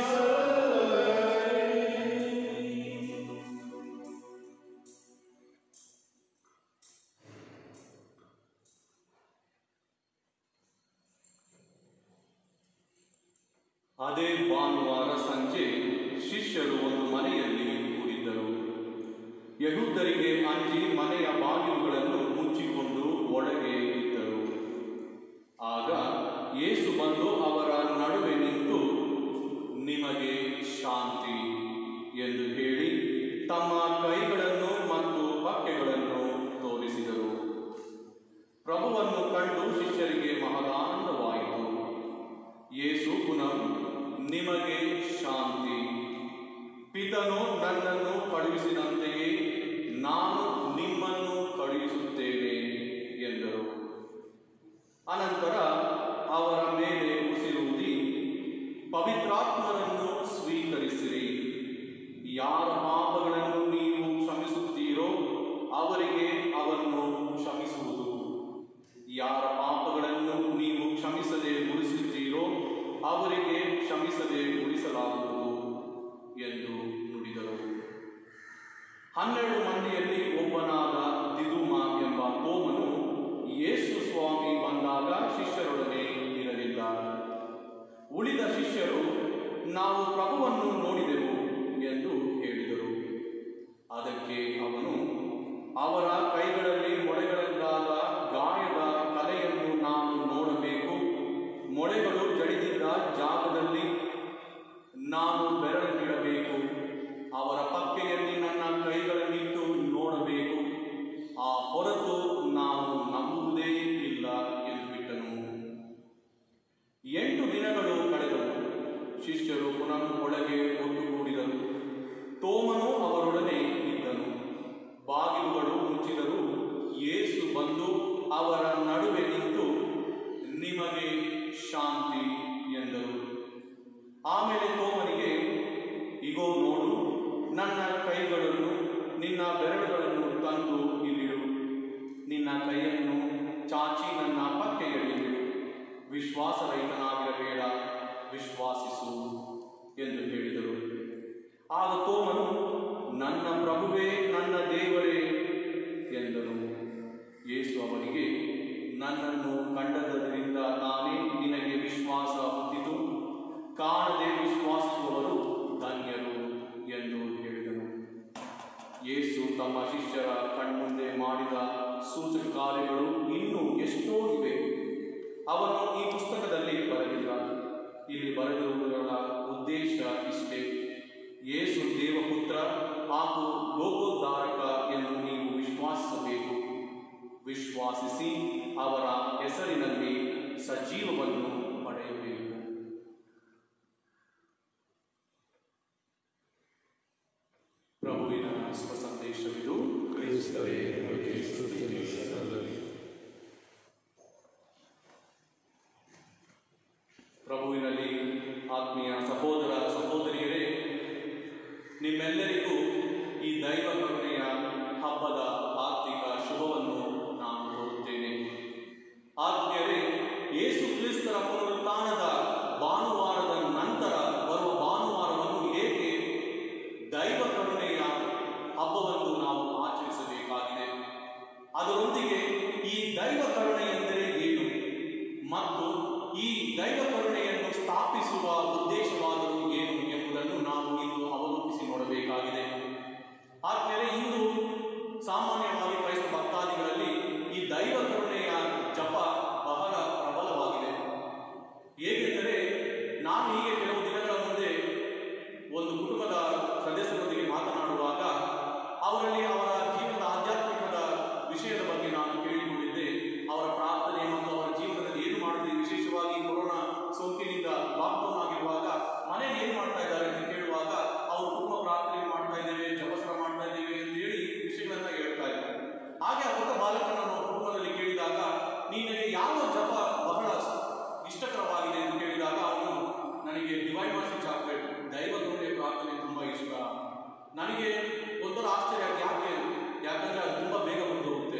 ಅದೇ ಭಾನುವಾರ ಸಂಜೆ ಶಿಷ್ಯರು ಒಂದು ಮನೆಯಲ್ಲಿ ಕೂಡಿದ್ದರು ಯಹೂದರಿಗೆ ಅಂಜಿ ಮನೆಯ ಬಾಗಿಲುಗಳನ್ನು ಮುಚ್ಚಿಕೊಂಡು ಒಳಗೆ ಇದ್ದರು ಆಗ ಯೇಸು ಬಂದು ಅವರ ನಡುವೆ ನಿಂತು ನಿಮಗೆ ಶಾಂತಿ ಎಂದು ಹೇಳಿ ತಮ್ಮ ಕೈಗಳನ್ನು ಮತ್ತು ಪಕ್ಕೆಗಳನ್ನು ತೋರಿಸಿದರು ಪ್ರಭುವನ್ನು ಕಂಡು ಶಿಷ್ಯರಿಗೆ ಮಹದಾನಂದವಾಯಿತು ಯೇಸು ಪುನಃ ನಿಮಗೆ ಶಾಂತಿ ಪಿತನು ನನ್ನನ್ನು ಕಳುಹಿಸಿದಂತೆಯೇ ನಾನು ನಿಮ್ಮನ್ನು ಕಳುಹಿಸುತ್ತೇನೆ ಎಂದರು ಅನಂತರ ಅವರ ಮೇಲೆ ಉಸಿರುವುದಿ ಪವಿತ್ರಾತ್ಮರನ್ನು ಸ್ವೀಕರಿಸಿರಿ ಯಾರ ಪಾಪಗಳನ್ನು ನೀವು ಕ್ಷಮಿಸುತ್ತೀರೋ ಅವರಿಗೆ ಅವನ್ನು ಕ್ಷಮಿಸುವುದು ಯಾರ ಪಾಪಗಳನ್ನು ನೀವು ಕ್ಷಮಿಸದೆ ಉಳಿಸುತ್ತೀರೋ ಅವರಿಗೆ ಕ್ಷಮಿಸದೆ ಉಳಿಸಲಾಗುವುದು ಎಂದು ನುಡಿದರು ಹನ್ನೆರಡು ಮಂದಿಯಲ್ಲಿ ಒಬ್ಬನಾದ ದಿದುಮ ಎಂಬ ತೋಮನು ಯೇಸು ಸ್ವಾಮಿ ಬಂದಾಗ ಶಿಷ್ಯರೊಡನೆ ಇರಲಿಲ್ಲ ಉಳಿದ ಶಿಷ್ಯರು ನಾವು ಪ್ರಭುವನ್ನು ನೋಡಿದೆವು ಎಂದು ಹೇಳಿದರು ಅದಕ್ಕೆ ಅವನು ಅವರ ಕೈಗಳಲ್ಲಿ ಮೊಳೆಗಳಿಂದಾದ ಗಾಯದ ಕಲೆಯನ್ನು ನಾನು ನೋಡಬೇಕು ಮೊಳೆಗಳು ಜಡಿದಿದ್ದ ಜಾಗದಲ್ಲಿ ನಾನು ಬೆರಳನ್ನಿಡಬೇಕು ಅವರ ಪಕ್ಕೆಯಲ್ಲಿ ನನ್ನ ಕೈಗಳನ್ನಿಟ್ಟು ನೋಡಬೇಕು ಆ ಹೊರತು ನಾನು ನಂಬುವುದೇ ಇಲ್ಲ ಎಂದು ಬಿಟ್ಟನು ಎಂಟು ದಿನಗಳು ಕಳೆದ ಶಿಷ್ಯರು ಪುನಃ ಒಳಗೆ ಒಟ್ಟುಗೂಡಿದರು ತೋಮನು ಅವರೊಡನೆ ಇದ್ದನು ಬಾಗಿಲುಗಳು ಮುಚ್ಚಿದರೂ ಯೇಸು ಬಂದು ಅವರ ನಡುವೆ ನಿಂತು ನಿಮಗೆ ಶಾಂತಿ ಎಂದರು ಆಮೇಲೆ ತೋಮನಿಗೆ ಇಗೋ ನೋಡು ನನ್ನ ಕೈಗಳನ್ನು ನಿನ್ನ ಬೆರಳುಗಳನ್ನು ತಂದು ಇಲ್ಲಿಡು ನಿನ್ನ ಕೈಯನ್ನು ಚಾಚಿ ನನ್ನ ಪಕ್ಕೆಯಲ್ಲಿಡು ವಿಶ್ವಾಸರಹಿತನಾಗಿರಬೇಡ ವಿಶ್ವಾಸಿಸು ಎಂದು ಹೇಳಿದರು ಆಗ ತೋಮನು ನನ್ನ ಪ್ರಭುವೇ ನನ್ನ ದೇವರೇ ಎಂದನು ಯೇಸು ಅವನಿಗೆ ನನ್ನನ್ನು ಕಂಡದ್ದರಿಂದ ತಾನೇ ನಿನಗೆ ವಿಶ್ವಾಸ ಹುಟ್ಟಿತು ಕಾಣದೆ ವಿಶ್ವಾಸಿಸುವವರು ಧನ್ಯರು ಎಂದು ಹೇಳಿದನು ಯೇಸು ತಮ್ಮ ಶಿಷ್ಯರ ಕಣ್ಮುಂದೆ ಮಾಡಿದ ಸೂಚಕ ಕಾರ್ಯಗಳು ಇನ್ನೂ ಎಷ್ಟೋ ಇವೆ ಅವನು ಈ ಪುಸ್ತಕದಲ್ಲಿ ಬರೆದಿಲ್ಲ ಇಲ್ಲಿ ಬರೆದಿರುವುದರ ಉದ್ದೇಶ ಇಷ್ಟೇ ಯೇಸು ದೇವಪುತ್ರ ಹಾಗೂ ಲೋಕೋದ್ಧಾರಕ ಎಂದು ನೀವು ವಿಶ್ವಾಸಿಸಬೇಕು ವಿಶ್ವಾಸಿಸಿ ಅವರ ಹೆಸರಿನಲ್ಲಿ ಸಜೀವವನ್ನು ಪಡೆಯಬೇಕು ಪ್ರಭುವಿನ ಶುಭ ಸಂದೇಶವಿದು ಕ್ರಿಸ್ತರೇ ನಿಮಗೆ ಸ್ತುತಿಯು ಸಲ್ಲಲಿ ಪ್ರಭುವಿನಲ್ಲಿ ಆತ್ಮೀಯ ಸಹೋದರ ಸಹೋದರಿಯರೇ ನಿಮ್ಮೆಲ್ಲರಿಗೂ ಈ ದೈವ ಕರುಣೆಯ ಹಬ್ಬದ ಆರ್ಥಿಕ ಶುಭವನ್ನು ನಾನು ಕೋರುತ್ತೇನೆ ಆತ್ಮೀಯರೇ ಯೇಸು ಕ್ರಿಸ್ತರ ಪುನರುತ್ಥಾನದ ಭಾನುವಾರದ ನಂತರ ಬರುವ ಭಾನುವಾರವನ್ನು ಏಕೆ ದೈವ ಕರುಣೆಯ ಹಬ್ಬವನ್ನು ನಾವು ಆಚರಿಸಬೇಕಾಗಿದೆ ಅದರೊಂದಿಗೆ ಈ ದೈವ ಕರುಣೆ ಎಂದರೆ ಏನು ಮತ್ತು ಈ ದೈವ ಕರುಣೆಯನ್ನು ಸ್ಥಾಪಿಸುವ ಉದ್ದೇಶವಾದರೂ ಏನು ಎಂಬುದನ್ನು ನಾವು ಇಂದು ಅವಲೋಕಿಸಿ ನೋಡಬೇಕಾಗಿದೆ ಆದ್ಮೇಲೆ ಇಂದು ಸಾಮಾನ್ಯವಾಗಿ ಕ್ರೈಸ್ತ ಭಕ್ತಾದಿಗಳಲ್ಲಿ ಈ ದೈವ ಕರುಣೆಯ ಜಪ ಬಹಳ ಪ್ರಬಲವಾಗಿದೆ ಹೇಗೆಂದರೆ ನಾನು ಹೀಗೆ ಕೆಲವು ದಿನಗಳ ಮುಂದೆ ಒಂದು ಕುಟುಂಬದ ಸದಸ್ಯರೊಂದಿಗೆ ಮಾತನಾಡುವಾಗ ಅವರಲ್ಲಿ ಅವರ ಜೀವನದ ಆಧ್ಯಾತ್ಮಿಕದ ವಿಷಯದ ಬಗ್ಗೆ ನಾನು ಕೇಳಿಕೊಂಡಿದ್ದೆ ಅವರ ಪ್ರಾರ್ಥನೆ ಮತ್ತು ಅವರ ಜೀವನದಲ್ಲಿ ಏನು ಮಾಡಿದೆ ವಿಶೇಷವಾಗಿ ಕೊರೋನಾ ಸೋಂಕಿನಿಂದ ಲಾಕ್ಡೌನ್ ಆಗಿರುವಾಗ ಮನೆಯಲ್ಲಿ ಏನು ಮಾಡ್ತಾ ಇದ್ದಾರೆ ಅಂತ ಕೇಳುವಾಗ ಅವರು ಕುಟುಂಬ ಪ್ರಾರ್ಥನೆ ಮಾಡ್ತಾ ಇದ್ದೇವೆ ಜಪಸ್ರ ಮಾಡ್ತಾ ಇದ್ದೇವೆ ಅಂತ ಹೇಳಿ ವಿಷಯಗಳನ್ನ ಹೇಳ್ತಾ ಇದ್ದಾರೆ ಹಾಗೆ ಆ ಪುಟ್ಟ ಬಾಲಕನನ್ನು ಕುಟುಂಬದಲ್ಲಿ ಕೇಳಿದಾಗ ನಿನಗೆ ಯಾವ ಜಪ ಬಹಳ ಇಷ್ಟಕರವಾಗಿದೆ ಎಂದು ಕೇಳಿದಾಗ ಅವನು ನನಗೆ ಡಿವೈನ್ ಮರ್ಸಿ ಚಾಕ್ಲೇಟ್ ದೈವ ಕರುಣೆಯ ಪ್ರಾರ್ಥನೆ ತುಂಬಾ ಇಷ್ಟ ನನಗೆ ಒಂಥರ ಆಶ್ಚರ್ಯ ಯಾಕೆ ಯಾಕಂದ್ರೆ ಅದು ತುಂಬಾ ಬೇಗ ಬಂದು ಹೋಗುತ್ತೆ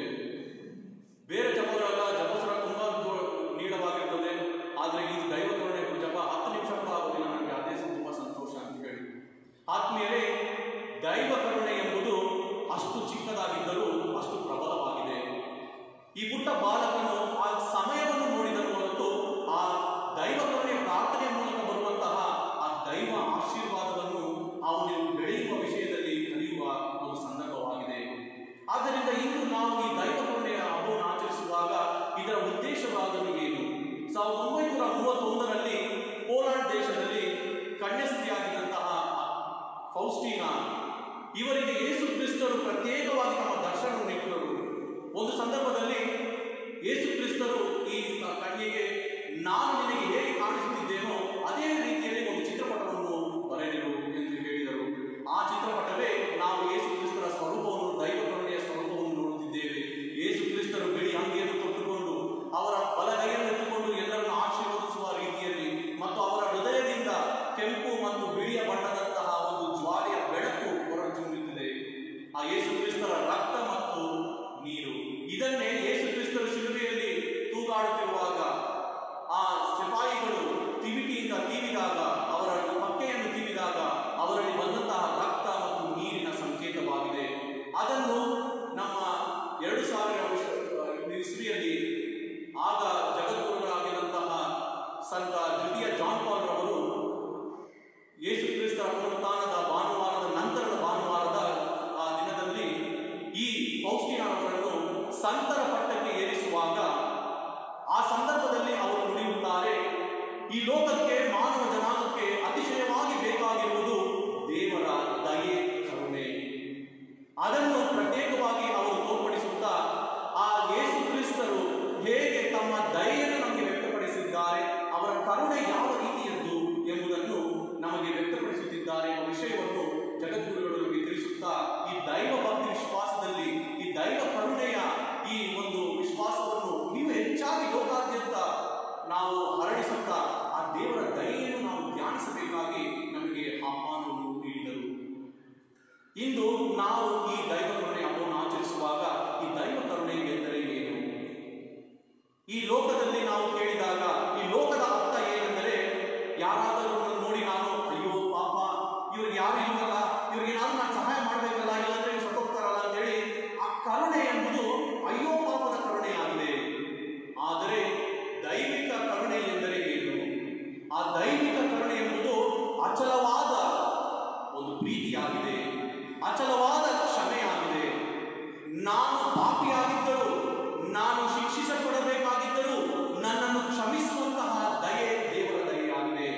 ಬೇರೆ ಜಪಗಳೆಲ್ಲ ಜಪಸ್ರ ತುಂಬಾ ದೊ- ನೀಳವಾಗಿರ್ತದೆ ಆದ್ರೆ ಈ ದೈವ ಕರುಣೆ ಜಪ ಹತ್ತು ನಿಮಿಷ ಕೂಡ ಆಗೋದಿಲ್ಲ ನನಗೆ ಅದೇ ತುಂಬಾ ಸಂತೋಷ ಅಂತ ಹೇಳಿ ಆತ್ಮೀಯರೇ ದೈವ ಕರುಣೆ ಎಂಬುದು ಅಷ್ಟು ಚಿಕ್ಕದಾಗಿದ್ದರೂ ಅಷ್ಟು ಪ್ರಬಲವಾಗಿದೆ ಈ ಪುಟ್ಟ ಬಾಲಕನು ಆ ಸಮಯವನ್ನು ನೋಡಿದನು ಹೊರತು ಆ ದೈವ ಕರುಣೆಯ ಪ್ರಾರ್ಥನೆಯ ಮೂಲಕ ಬರುವಂತಹ ಆ ದೈವ ಆಶೀರ್ವಾದವನ್ನು ಅವನು ಬೆಳೆಯುವ ವಿಷಯದಲ್ಲಿ ಕಲಿಯುವ ಒಂದು ಸಂದರ್ಭವಾಗಿದೆ ಆದ್ದರಿಂದ ಇಂದು ನಾವು ಈ ದೈವ ಕರುಣೆಯ ಹಬ್ಬವನ್ನು ಆಚರಿಸುವಾಗ ಇದರ ಉದ್ದೇಶವಾದರೂ ಏನು ಸಾವಿರದ ಒಂಬೈನೂರ ಮೂವತ್ತೊಂದರಲ್ಲಿ ಪೋಲಾಂಡ್ ದೇಶದಲ್ಲಿ ಕನ್ಯಸ್ತ್ರೀಯಾಗಿದ್ದಂತಹ ಫೌಸ್ಟೀನಾ ಇವರಿಗೆ ಯೇಸು ಕ್ರಿಸ್ತರು ಪ್ರತ್ಯೇಕವಾಗಿ ನಮ್ಮ ದರ್ಶನವನ್ನು ಇಟ್ಟರು ಒಂದು ಸಂದರ್ಭದಲ್ಲಿ ಯೇಸು ಕ್ರಿಸ್ತರು ಈ ಸ- ಕನ್ಯೆಗೆ ನಾನು ನಿನಗೆ ಹೇಗೆ ಕಾಣಿಸುತ್ತಿದ್ದೇನೋ ಅದೇ ರೀತಿಯಲ್ಲಿ ಒಂದು ಚಿತ್ರಪಟವನ್ನು ಬರೆದಿರು ಎಂದು ಹೇಳಿದರು ಆ ಚಿತ್ರಪಟವೇ ನಾವು ಯೇಸು ಕ್ರಿಸ್ತರ ಸ್ವರೂಪವನ್ನು ದೈವ ಕರುಣೆಯ ಸ್ವರೂಪವನ್ನು ನೋಡುತ್ತಿದ್ದೇವೆ ಯೇಸು ಕ್ರಿಸ್ತರು ಬಿಳಿ ಅಂಗಿಯನ್ನು ತೊಟ್ಟುಕೊಂಡು ಅವರ ಬಲಗೈಯನ್ನು ಎತ್ತುಕೊಂಡು ಎಲ್ಲರನ್ನು ಆಶೀರ್ವದಿಸುವ ರೀತಿಯಲ್ಲಿ ಮತ್ತು ಅವರ ಹೃದಯದಿಂದ ಕೆಂಪು ಮತ್ತು ಬಿಳಿಯ ಬಣ್ಣದಂತಹ ಒಂದು ಜ್ವಾಲೆಯ ಬೆಳಕು ಹೊರಚುಮ್ಮುತ್ತಿದೆ ಆ ಯೇಸು ಕ್ರಿಸ್ತರ ರಕ್ತ ಮತ್ತು ನೀರು ಇದನ್ನೇ ಯೇಸು ಕ್ರಿಸ್ತರು ಶಿಲುಬೆಯಲ್ಲಿ ತೂಗಾಡುತ್ತಿರುವಾಗ ಆ ಸಿಪಾಯಿಗಳು ತಿವಿಟಿಯಿಂದ ತೀವಿದಾಗ ಅವರ ಪಕ್ಕೆಯನ್ನು ತೀವಿದಾಗ ಅವರಲ್ಲಿ ಬಂದಂತಹ ರಕ್ತ ಮತ್ತು ನೀರಿನ ಸಂಕೇತವಾಗಿದೆ ಅದನ್ನು ನಮ್ಮ ಎರಡು ಸಾವಿರ ವರ್ಷ ಇಸ್ವಿಯಲ್ಲಿ ಆಗ ಜಗದ್ಗುರುಗಳಾಗಿರುವಂತಹ ಸಂತ ದ್ವಿತೀಯ ಜಾನ್ ಪಾಲ್ ರವರು ಯೇಸು ಕ್ರಿಸ್ತರ ಪುನರುತ್ಥಾನದ ಭಾನುವಾರದ ನಂತರದ ಭಾನುವಾರದ ಆ ದಿನದಲ್ಲಿ ಈ ಫೌಸ್ಟಿನವರನ್ನು ಸಂತರ ಪಟ್ಟಕ್ಕೆ ಏರಿಸುವಾಗ ಆ ಸಂದರ್ಭದಲ್ಲಿ ಅವರು ನುಡಿಯುತ್ತಾರೆ ಈ ಲೋಕಕ್ಕೆ ಮಾನವ ಜನಾಂಗಕ್ಕೆ ಅತಿಶಯವಾಗಿ ಬೇಕಾಗಿರುವುದು ದೇವರ ದಯೆ ಕರುಣೆ ಅದನ್ನು ಪ್ರತ್ಯೇಕವಾಗಿ ಅವರು ತೋರ್ಪಡಿಸುತ್ತಾ ಆ ಯೇಸು ಕ್ರಿಸ್ತರು ಹೇಗೆ ತಮ್ಮ ದಯೆಯನ್ನು ನಮಗೆ ವ್ಯಕ್ತಪಡಿಸಿದ್ದಾರೆ ಅವರ ಕರುಣೆ ಯಾವ ರೀತಿಯದ್ದು ಎಂಬುದನ್ನು ವಿಷಯವನ್ನು ಜಗದ್ಗುರುಗಳು ನಮಗೆ ತಿಳಿಸುತ್ತಾ ಈ ದೈವ ಭಕ್ತಿ ವಿಶ್ವಾಸದಲ್ಲಿ ಈ ದೈವ ಕರುಣೆಯ ಈ ಒಂದು ವಿಶ್ವಾಸವನ್ನು ನೀವು ಹೆಚ್ಚಾಗಿ ಲೋಕಾದ್ಯಂತ ನಾವು ಹರಡಿಸುತ್ತಾ ಆ ದೇವರ ದಯೆಯನ್ನು ನಾವು ಧ್ಯಾನಿಸಬೇಕಾಗಿ ನಮಗೆ ಆಹ್ವಾನವನ್ನು ನೀಡಿದರು ಇಂದು ನಾವು ಈ ದೈವ ಕರುಣೆ ಹಬ್ಬವನ್ನು ಆಚರಿಸುವಾಗ ಈ ದೈವ ಕರುಣೆ ಎಂದರೆ ಏನು ಈ ಲೋಕದಲ್ಲಿ ನಾವು ಕೇಳಿದಾಗ ಈ ಲೋಕದ ಅರ್ಥ ಏನೆಂದರೆ ಯಾರಾದರೂ ನನ್ನನ್ನು ನೋಡಿ ನಾನು ಅಯ್ಯೋ ಪಾಪ ಇವ್ರಿಗೆ ಯಾರು ಇಲ್ವಲ್ಲ ಇವ್ರಿಗೆ ಏನಾದ್ರು ನಾನು ಸಹಾಯ ಮಾಡಬೇಕಲ್ಲ ಇಲ್ಲಾಂದ್ರೆ ಇವ್ರು ಸತ್ತೋಗ್ತಾರಲ್ಲ ಅಂತೇಳಿ ಆ ಕರುಣೆ ಎಂಬುದು ಅಯ್ಯೋ ಪಾಪದ ಕರುಣೆಯಾಗಿದೆ ಆದರೆ ದೈವಿಕ ಕರುಣೆ ಎಂದರೆ ಏನು ಆ ದೈವಿಕ ಕರುಣೆ ಎಂಬುದು ಅಚಲವಾದ ಒಂದು ಪ್ರೀತಿಯಾಗಿದೆ ಅಚಲವಾದ ಕ್ಷಮೆಯಾಗಿದೆ ನಾನು ಪಾಪಿಯಾಗಿದ್ದರೂ ನಾನು ಶಿಕ್ಷಿಸಲ್ಪಡಬೇಕಾಗಿದ್ದರೂ ನನ್ನನ್ನು ಕ್ಷಮಿಸುವಂತಹ ದಯೆ ದೇವರ ದಯೆಯಾಗಿದೆ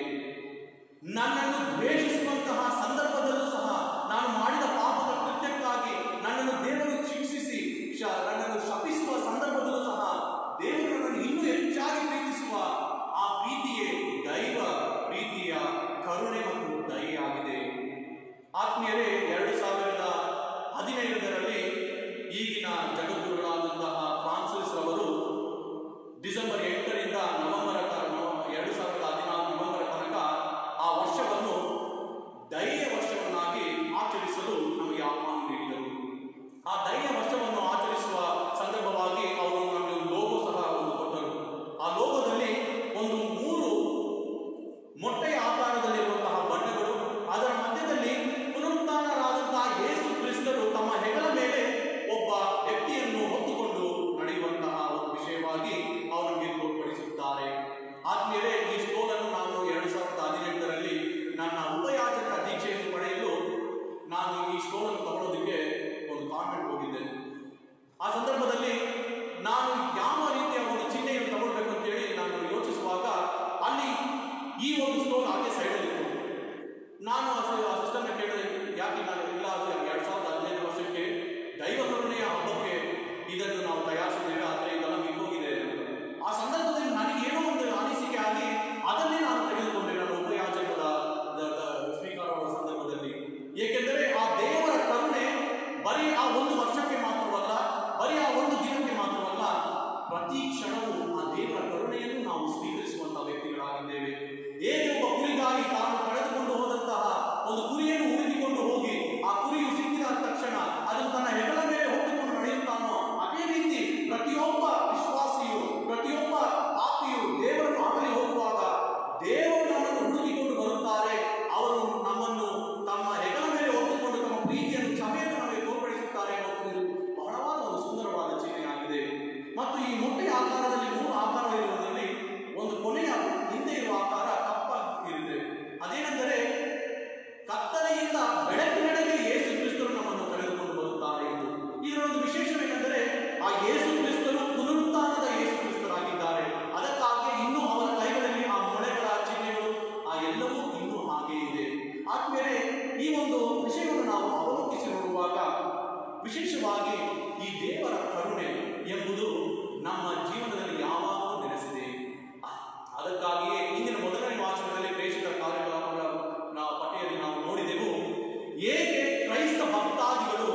ನನ್ನನ್ನು ದ್ವೇಷಿಸುವಂತಹ ಸಂದರ್ಭದಲ್ಲೂ ಸಹ ನಾನು ಮಾಡಿದ ಪಾಪದ ಕೃತ್ಯಕ್ಕಾಗಿ ನನ್ನನ್ನು ದೇವರು ಶಿಕ್ಷಿಸಿ ಶ- ನನ್ನನ್ನು ಶಪಿಸುವ ಸಂದರ್ಭದಲ್ಲೂ ಸಹ ದೇವರು ನನ್ನನ್ನು ಇನ್ನೂ ಹೆಚ್ಚಾಗಿ ಪ್ರೀತಿಸುವ ಆ ಪ್ರೀತಿಯೇ ದೈವ ಪ್ರೀತಿಯ ಕರುಣೆ ಮತ್ತು ದಯೆಯಾಗಿದೆ ಆತ್ಮೀಯರೇ ಎರಡು ಸಾವಿರದ ಹದಿನೈದರಲ್ಲಿ ಈಗಿನ ಜಗದ್ಗುರುಗಳಾದಂತಹ ಫ್ರಾನ್ಸಿಸ್ ರವರು ಡಿಸೆಂಬರ್ ಎಂಟರಿಂದ ನವೆಂಬರ್ ತ- ನವ- ಎರಡು ಸಾವಿರದ ಹದಿನಾರು ನವೆಂಬರ್ ತನಕ ಆ ವರ್ಷವನ್ನು ದಯೆಯ ವರ್ಷವನ್ನಾಗಿ ಆಚರಿಸಲು ನಮಗೆ ಆಹ್ವಾನ ನೀಡಿದರು ಆ ದಯೆಯ ವರ್ಷವನ್ನು ಆಚರಿಸುವ ಸಂದರ್ಭವಾಗಿ ಅವರು ನಮಗೆ ಒಂದು ಲೋಗೋ ಸಹ ಒಂದು ಕೊಟ್ಟರು ಆ ಲೋಗೋದಲ್ಲಿ ಒಂದು ಮೂರು ಮೊಟ್ಟೆಯ ಆಕಾರದಲ್ಲಿರುವಂತಹ ಬಣ್ಣಗಳು ಅದರ ಮಧ್ಯದಲ್ಲಿ ಪುನರುತ್ಥಾನರಾದಂತಹ ಯೇಸು ಕ್ರಿಸ್ತರು ತಮ್ಮ ಹೆಗಲ ಮೇಲೆ ಒಬ್ಬ ವ್ಯಕ್ತಿಯನ್ನು ಹೊತ್ತುಕೊಂಡು ನಡೆಯುವಂತಹ ಒಂದು ವಿಷಯವಾಗಿ ಅವರು ನಮಗೆ ತೋರ್ಪಡಿಸುತ್ತಾರೆ ಆದ್ಮೇಲೆ ಈ ಸ್ಟೋಲನ್ನು ನಾನು ಎರಡು ಸಾವಿರದ ಹದಿನೆಂಟರಲ್ಲಿ ನನ್ನ ಉಪಯಾಜಕ ದೀಕ್ಷೆಯನ್ನು ಪಡೆಯಲು ನಾನು ಈ ಸ್ಟೋಲನ್ನು ತಗೊಳ್ಳೋದಕ್ಕೆ ಒಂದು ಕಾನ್ವೆಂಟ್ ಹೋಗಿದ್ದೆ ಆ ಸಂದರ್ಭದಲ್ಲಿ ನಾನು ಯಾವ ರೀತಿಯ ಒಂದು ಚಿಹ್ನೆಯನ್ನು ತಗೊಳ್ಬೇಕು ಅಂತೇಳಿ ನಾನು ಯೋಚಿಸುವಾಗ ಅಲ್ಲಿ ಈ ಒಂದು ಸ್ಟೋನ್ ಹಾಗೆ ಸೈಡಲ್ಲಿ ಇತ್ತು ನಾನು ಅಸಿಸ್ಟೆಂಟ್ ಕೇಳಿದೆ ಯಾಕೆ ನಾನು ಇಲ್ಲ ಅದು ಎರಡ್ ಸಾವಿರದ ಹದಿನೈದು ವರ್ಷಕ್ಕೆ ದೈವ ಕರುಣೆಯ ಹಬ್ಬಕ್ಕೆ ಇದನ್ನು ನಾವು ತಯಾರಿಸಿದ್ದೇವೆ ಆದರೆ ಇದೆಲ್ಲ ಬಿದ್ದೋಗಿದೆ ಆ ಸಂದರ್ಭದಲ್ಲಿ ನನಗೆ ಏನೋ ಒಂದು ಅನಿಸಿಕೆ ಆಗಿ ಅದನ್ನೇ ನಾನು ತೆಗೆದುಕೊಂಡೆ ನಾನು ಉಪಯಾಜಕರ ದ- ದ- ಸ್ವೀಕಾರವಾದ ಸಂದರ್ಭದಲ್ಲಿ ಏಕೆಂದರೆ ಆ ದೇವರ ಕರುಣೆ ಬರೀ ಆ ಒಂದು ವರ್ಷಕ್ಕೆ ಮಾತ್ರವಲ್ಲ ಬರೀ ಆ ಒಂದು ದಿನಕ್ಕೆ ಮಾತ್ರವಲ್ಲ ಪ್ರತಿ ಕ್ಷಣವೂ ಆ ದೇವರ ಕರುಣೆಯನ್ನು ನಾವು ಸ್ವೀಕರಿಸುವಂತಹ ವ್ಯಕ್ತಿಗಳಾಗಿದ್ದೇವೆ ಹೇಗೆ ಒಬ್ಬ ಕುರಿಗಾಗಿ ತಾನು ಕಳೆದುಕೊಂಡು ಹೋದಂತಹ ಒಂದು ಕುರಿಯನ್ನು ಹುಡುಕಿಕೊಂಡು ಹೋಗಿ ಆ ಕುರಿಯು ಸಿಕ್ಕಿದ ತಕ್ಷಣ ಅದನ್ನು ತನ್ನ ಹೆಗಲ ಮೇಲೆ ಹೊತ್ತುಕೊಂಡು ನಡೆಯುತ್ತಾನೋ ಅದೇ ರೀತಿ ಪ್ರತಿಯೊಬ್ಬ ವಿಶ್ವಾಸಿಯು ಪ್ರತಿಯೊಬ್ಬ ಪಾಪಿಯು ದೇವರನ್ನು ಆಗಲಿ ಹೋಗುವಾಗ ದೇವರು ನಮ್ಮನ್ನು ಹುಡುಕಿಕೊಂಡು ಬರುತ್ತಾರೆ ಅವರು ನಮ್ಮನ್ನು ತಮ್ಮ ಹೆಗಲ ಮೇಲೆ ಹೊತ್ತುಕೊಂಡು ತಮ್ಮ ಪ್ರೀತಿಯನ್ನು ಕ್ಷಮೆಯನ್ನು ನಮಗೆ ತೋರ್ಪಡಿಸುತ್ತಾರೆ ಎಂಬುದು ಬಹಳವಾದ ಒಂದು ಸುಂದರವಾದ ಚಿಹ್ನೆಯಾಗಿದೆ ಮತ್ತು ಈ ಮೊಟ್ಟೆಯ ಆಕಾರದಲ್ಲಿ ಮೂರು ಆಕಾರ ಇರುವುದರಲ್ಲಿ ಒಂದು ಕೊನೆಯ ಹಿಂದೆ ಇರುವ ಆಕಾರ ಕಪ್ಪಾಗಿರುತ್ತೆ ಅದೇನೆಂದರೆ ಕತ್ತಲೆಯಿಂದ ಬೆಳಕಿನೆಡೆಗೆ ಯೇಸು ಕ್ರಿಸ್ತರು ನಮ್ಮನ್ನು ಕರೆದುಕೊಂಡು ಬರುತ್ತಾರೆ ಎಂದು ಇದರ ಒಂದು ವಿಶೇಷವೇನೆಂದರೆ ಆ ಯೇಸು ಕ್ರಿಸ್ತರು ಪುನರುತ್ಥಾನದ ಯೇಸು ಕ್ರಿಸ್ತರಾಗಿದ್ದಾರೆ ಅದಕ್ಕಾಗಿ ಇನ್ನೂ ಅವರ ಕೈಗಳಲ್ಲಿ ಆ ಮೊಳೆಗಳ ಚಿಹ್ನೆಗಳು ಆ ಎಲ್ಲವೂ ಇನ್ನೂ ಹಾಗೆ ಇದೆ ಆದ್ಮೇಲೆ ಈ ಒಂದು ವಿಷಯವನ್ನು ನಾವು ಅವಲೋಕಿಸಿ ನೋಡುವಾಗ ವಿಶೇಷವಾಗಿ ಈ ದೇವರ ಕರುಣೆ ಎಂಬುದು ನಮ್ಮ ಜೀವನದಲ್ಲಿ ಯಾವಾಗಲೂ ನೆಲೆಸಿದೆ ಅದಕ್ಕಾಗಿಯೇ ಇಂದಿನ ಮೊದಲನೇ ವಾಚನದಲ್ಲಿ ಪ್ರೇಷಿತ ಕಾರ್ಯಕಲಾಪಗಳ ನಾವು ಪಟ್ಟಿಯಲ್ಲಿ ನಾವು ನೋಡಿದೆವು ಹೇಗೆ ಕ್ರೈಸ್ತ ಭಕ್ತಾದಿಗಳು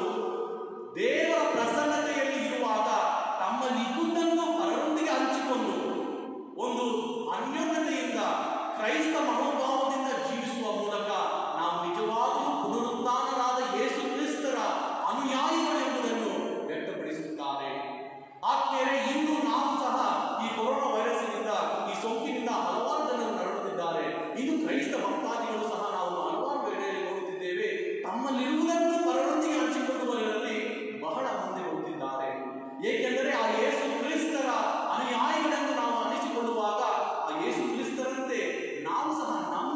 ದೇವರ ಪ್ರಸನ್ನತೆಯಲ್ಲಿ ಇರುವಾಗ ತಮ್ಮಲ್ಲಿದ್ದುದನ್ನು ಪರರೊಂದಿಗೆ ಹಂಚಿಕೊಂಡು ಒಂದು ಅನ್ಯೋನ್ಯತೆಯಿಂದ ಕ್ರೈಸ್ತ ಮನೋಭಾವದಿಂದ ಜೀವಿಸುವ ಮೂಲಕ ನಾವು ನಿಜವಾಗಲೂ ಪುನರುತ್ಥಾನರಾದ ಯೇಸು ಕ್ರಿಸ್ತರ ಅನುಯಾಯಿಗಳೆಂಬುದನ್ನು ವ್ಯಕ್ತಪಡಿಸುತ್ತಾರೆ ಆತ್ಮೀಯರೇ ಇಂದು ನಾವು ಸಹ ಈ ಕೊರೋನಾ ವೈರಸ್ನಿಂದ ಈ ಸೋಂಕಿನಿಂದ ಹಲವಾರು ಜನರು ನರಳುತ್ತಿದ್ದಾರೆ ಇನ್ನು ಕ್ರೈಸ್ತ ಭಕ್ತಾದಿಗಳು ಸಹ ನಾವು ಹಲವಾರು ವೇಳೆಯಲ್ಲಿ ನೋಡುತ್ತಿದ್ದೇವೆ ತಮ್ಮಲ್ಲಿರುವುದನ್ನು ಪರರೊಂದಿಗೆ ಹಂಚಿಕೊಳ್ಳುವವರಲ್ಲಿ ಬಹಳ ಮುಂದೆ ಹೋಗುತ್ತಿದ್ದಾರೆ ಏಕೆಂದರೆ ಆ ಯೇಸು ಕ್ರಿಸ್ತರ ಅನುಯಾಯಿಗಳೆಂದು ನಾವು ಅನಿಸಿಕೊಳ್ಳುವಾಗ ಆ ಯೇಸು ಕ್ರಿಸ್ತರಂತೆ ನಾವು ಸಹ ನಮ್ಮ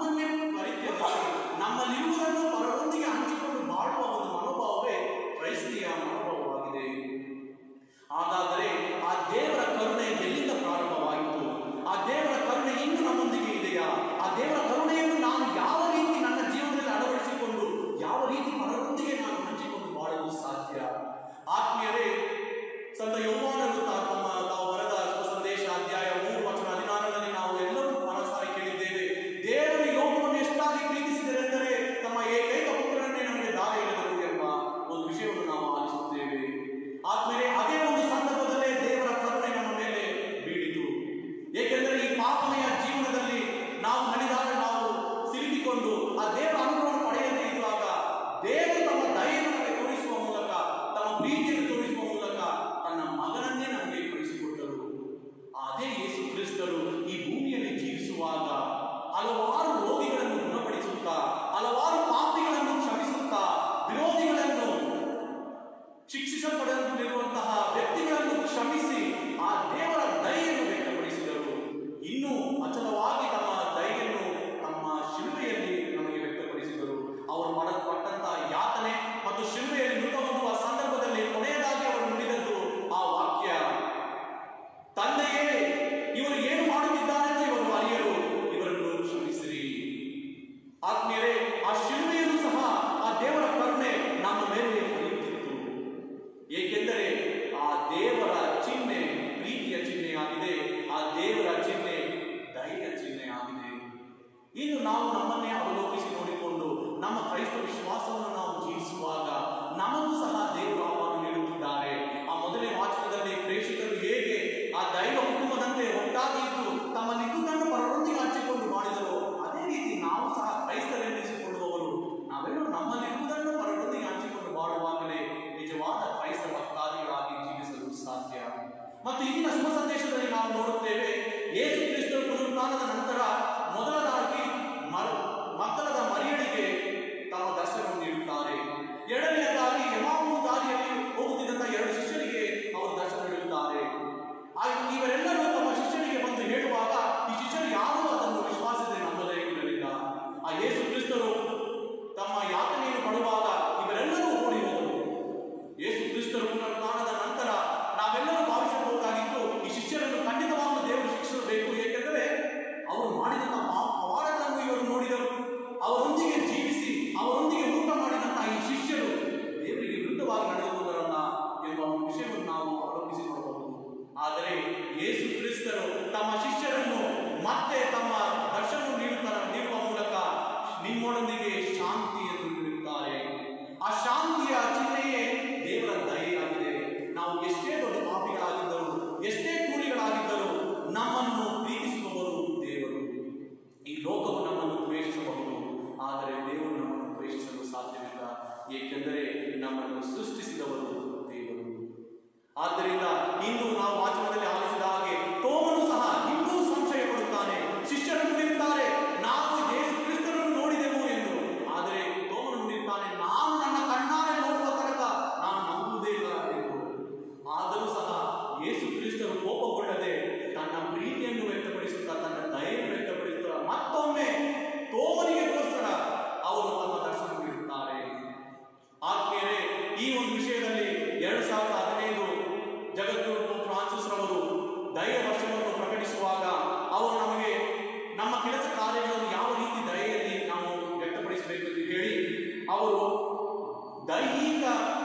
ಇದ್ದುಕೊಂಡು ಆ ದೇವರ ಅನುಭವವನ್ನು ಪಡೆಯದೇ ಇರುವಾಗ ದೇವರು ತಮ್ಮ ದಯೆಯನ್ನು ನಮಗೆ ತೋರಿಸುವ ಮೂಲಕ ತಮ್ಮ ಪ್ರೀತಿಯನ್ನು ತೋರಿಸುವ ಮೂಲಕ ತನ್ನ ಮಗನನ್ನೇ ನಮಗೆ ಕಳಿಸಿಕೊಟ್ಟರು ಅದೇ ಯೇಸು ಕ್ರಿಸ್ತರು ಈ ಭೂಮಿಯಲ್ಲಿ ಜೀವಿಸುವಾಗ ಹಲವಾರು ರೋಗಿಗಳನ್ನು ಗುಣಪಡಿಸುತ್ತಾ ಹಲವಾರು ಪಾಪಿಗಳನ್ನು ಕ್ಷಮಿಸುತ್ತಾ ವಿರೋಧಿಗಳನ್ನು ಶಿಕ್ಷಿಸಲ್ಪಡಲಿರುವಂತಹ ವ್ಯಕ್ತಿಗಳನ್ನು ಕ್ಷಮಿಸಿ ಆ ದೇವರ ದಯೆಯನ್ನು ವ್ಯಕ್ತಪಡಿಸಿದರು ಇನ್ನೂ ಅಚಲವಾಗಿ ತಮ್ಮ ದಯೆಯನ್ನು ತಮ್ಮ ಶಿಲುಬೆಯಲ್ಲಿ ನಮಗೆ ವ್ಯಕ್ತಪಡಿಸಿದರು ಅವರು ಮಾಡಲ್ಪಟ್ಟಂತಹ ಯಾತನೆ ಮತ್ತು ಶಿಲುಬೆಯಲ್ಲಿ ಮೃತ ಹೊಂದುವ ಸಂದರ್ಭದಲ್ಲಿ ಕೊನೆಯದಾಗಿ ಅವರು ನುಡಿದದ್ದು ಆ ವಾಕ್ಯ ತಂದೆಯೇ ಇವರು ಏನು ಮಾಡುತ್ತಿದ್ದಾರೆಂದು ಇವರು ಅರಿಯರು ಇವರನ್ನು ಕ್ಷಮಿಸಿರಿ ಆತ್ಮೀಯರೇ ಆ ಶಿಲುಬೆಯಲ್ಲೂ ಸಹ ಆ ದೇವರ ಕರುಣೆ ನಮ್ಮ ಮೇಲೆ ಹರಿಯುತ್ತಿತ್ತು ಏಕೆಂದರೆ ಆ ದೇವರ ಚಿಹ್ನೆ ಪ್ರೀತಿಯ ಚಿಹ್ನೆ ಆಗಿದೆ ಆ ದೇವರ ಚಿಹ್ನೆ ಧೈರ್ಯ ಚಿಹ್ನೆ ಆಗಿದೆ ಇನ್ನು ನಾವು ನಮ್ಮನ್ನೇ ಅವಲೋಕಿಸಿ ನೋಡಿಕೊಂಡು ನಮ್ಮ ಕ್ರೈಸ್ತ ವಿಶ್ವಾಸವನ್ನು ನಾವು ಜೀವಿಸುವಾಗ ನಮಗೂ ಸಹ ದೇವರು ಆಹ್ವಾನ ನೀಡುತ್ತಿದ್ದಾರೆ ಆ ಮೊದಲನೇ ವಾಚಕದಲ್ಲಿ ಪ್ರೇಷಕರು ಹೇಗೆ ಆ ದೈವ ಕುಟುಂಬದಂತೆ ಒಟ್ಟಾಗಿ ಇದ್ದು ತಮ್ಮ ನಿಗುದನ್ನು ಪರರೊಂದಿಗೆ ಹಂಚಿಕೊಂಡು ಮಾಡಿದರು ಅದೇ ರೀತಿ ನಾವು ಸಹ ಕ್ರೈಸ್ತರೆನ್ನಿಸಿಕೊಳ್ಳುವವರು ನಾವೆಲ್ಲರೂ ನಮ್ಮಲ್ಲಿರುವುದನ್ನು ಪರರೊಂದಿಗೆ ಹಂಚಿಕೊಂಡು ಮಾಡುವಾಗಲೇ ನಿಜವಾದ ಕ್ರೈಸ್ತ ಭಕ್ತಾದಿಗಳಾಗಿ ಜೀವಿಸಲು ಸಾಧ್ಯ ಮತ್ತು ಇಂದಿನ ಶುಭ ಸಂದೇಶದಲ್ಲಿ ನಾವು ನೋಡುತ್ತೇವೆ ಯೇಸು ಕ್ರಿಸ್ತರು ಪುನರುತ್ಥಾನದ ನಂತರ ಮೊದಲನಾಗಿ ಮ- ಮಕ್ಕಳದ ಮರಿಯಳಿಗೆ ತಮ್ಮ ದರ್ಶನವನ್ನು ನೀಡುತ್ತಾರೆ ಎರಡನೆಯದಾಗಿ ಯಮಾವು ದಾರಿಯಲ್ಲಿ ಹೋಗುತ್ತಿದ್ದಂತಹ ಎರಡು ಶಿಷ್ಯರಿಗೆ ಅವರು ದರ್ಶನ ನೀಡುತ್ತಾರೆ ಆ ಇವರೆಲ್ಲರೂ ತಮ್ಮ ಶಿಷ್ಯರಿಗೆ ಬಂದು ಹೇಳುವಾಗ ಈ ಶಿಷ್ಯರು ಯಾರೂ ಅದನ್ನು ವಿಶ್ವಾಸದೆ ನಂಬದೇ ಇರಲಿಲ್ಲ ಆ ಯೇಸು ಕ್ರಿಸ್ತರು ತಮ್ಮ ಯಾತನೆಯನ್ನು ಪಡುವಾಗ ಇವರೆಲ್ಲರೂ ಓಡಿ ಹೋದರು ಯೇಸು ಕ್ರಿಸ್ತರು ಪುನರುತ್ಥಾನದ ನಂತರ ನಾವೆಲ್ಲರೂ ಭಾವಿಸಬಹುದಾಗಿತ್ತು ಈ ಶಿಷ್ಯರನ್ನು ಖಂಡಿತವಾಗಲೂ ದೇವರು ಶಿಕ್ಷಿಸಬೇಕು ಏಕೆಂದರೆ ಅವರು ಮಾಡಿದಂತಹ ಪಾ- ಪವಾಡಗಳನ್ನು ಇವರು ನೋಡಿದರು ಅವರೊಂದಿಗೆ ಜೀವಿಸಿ ಅವರೊಂದಿಗೆ ಊಟ ಮಾಡಿದಂತಹ ಈ ಶಿಷ್ಯರು ದೇವರಿಗೆ ವಿರುದ್ಧವಾಗಿ ನಡೆಯುವುದರಲ್ಲ ಎಂಬ ಒಂದು ವಿಷಯವನ್ನು ನಾವು ಅವಲೋಕಿಸಿ ನೋಡಬಹುದು ಆದರೆ ಯೇಸು ಕ್ರಿಸ್ತರು ತಮ್ಮ ಶಿಷ್ಯರನ್ನು ಮತ್ತೆ ತಮ್ಮ ದರ್ಶನ ನೀಡುತ್ತಾರೆ ನೀಡುವ ಮೂಲಕ ನಿಮ್ಮೊಡೊಂದಿಗೆ ಶಾಂತಿಯನ್ನು ನೀಡುತ್ತಾರೆ ಆ ಶಾಂತಿಯ ಚಿಹ್ನೆಯೇ ದೇವರ ದಯೆಯಾಗಿದೆ ನಾವು ಎಷ್ಟೇ ದೊಡ್ಡ ಪಾಪಿಗಳಾಗಿದ್ದರು ಎಷ್ಟೇ ಕೂಲಿಗಳಾಗಿದ್ದರು ನಮ್ಮನ್ನು ಪ್ರೀತಿಸುವವರು ದೇವರು ಈ ಲೋಕವು ನಮ್ಮನ್ನು ದ್ವೇಷಿಸಬಹುದು ಆದರೆ ದೇವರು ನಮ್ಮನ್ನು ದ್ವೇಷಿಸಲು ಸಾಧ್ಯವಿಲ್ಲ ಏಕೆಂದರೆ ನಮ್ಮನ್ನು ಸೃಷ್ಟಿಸಿದವರು ದೇವರು ಆದ್ದರಿಂದ ಇಂದು ನಾವು ವಾಚನದಲ್ಲಿ ಆಲಿಸಿದ ಹಾಗೆ ತೋಮನು ಸಹ ಇನ್ನೂ ಸಂಶಯ ಪಡುತ್ತಾನೆ ಶಿಷ್ಯರು ನುಡಿಯುತ್ತಾರೆ ನಾವು ಯೇಸು ಕ್ರಿಸ್ತನನ್ನು ನೋಡಿದೆವು ಎಂದು ಆದರೆ ತೋಮನು ನುಡಿಯುತ್ತಾನೆ ನಾನು ನನ್ನ ಕಣ್ಣಾರೆ ನೋಡುವ ತನಕ ನಾನು ನಂಬುವುದೇ ಇಲ್ಲ ಎಂದು ಆದರೂ ಸಹ ಯೇಸು ಕ್ರಿಸ್ತರು ಕೋಪಗೊಳ್ಳದೆ ತನ್ನ ಪ್ರೀತಿಯನ್ನು ವ್ಯಕ್ತಪಡಿಸುತ್ತಾ ತನ್ನ ದಯೆಯನ್ನು ವ್ಯಕ್ತಪಡಿಸುತ್ತಾ ಮತ್ತೊಮ್ಮೆ ತೋಮನಿಗೆಗೋಸ್ಕರ ಅವರು ತಮ್ಮ ದರ್ಶನ ನೀಡುತ್ತಾರೆ ಆತ್ಮೀಯರೇ ಈ ಒಂದು ವಿಷಯದಲ್ಲಿ ಎರಡು ಸಾವಿರದ ಹದಿನೈದು ಜಗದ್ಗುರು ಫ್ರಾನ್ಸಿಸ್ ರವರು ದೈವ ವರ್ಷವನ್ನು ಪ್ರಕಟಿಸುವಾಗ ಅವರು ನಮಗೆ ನಮ್ಮ ಕೆಲಸ ಕಾರ್ಯಗಳನ್ನು ಯಾವ ರೀತಿ ದಯೆಯಲ್ಲಿ ನಾವು ವ್ಯಕ್ತಪಡಿಸಬೇಕು ಎಂದು ಹೇಳಿ ಅವರು ದೈಹಿಕ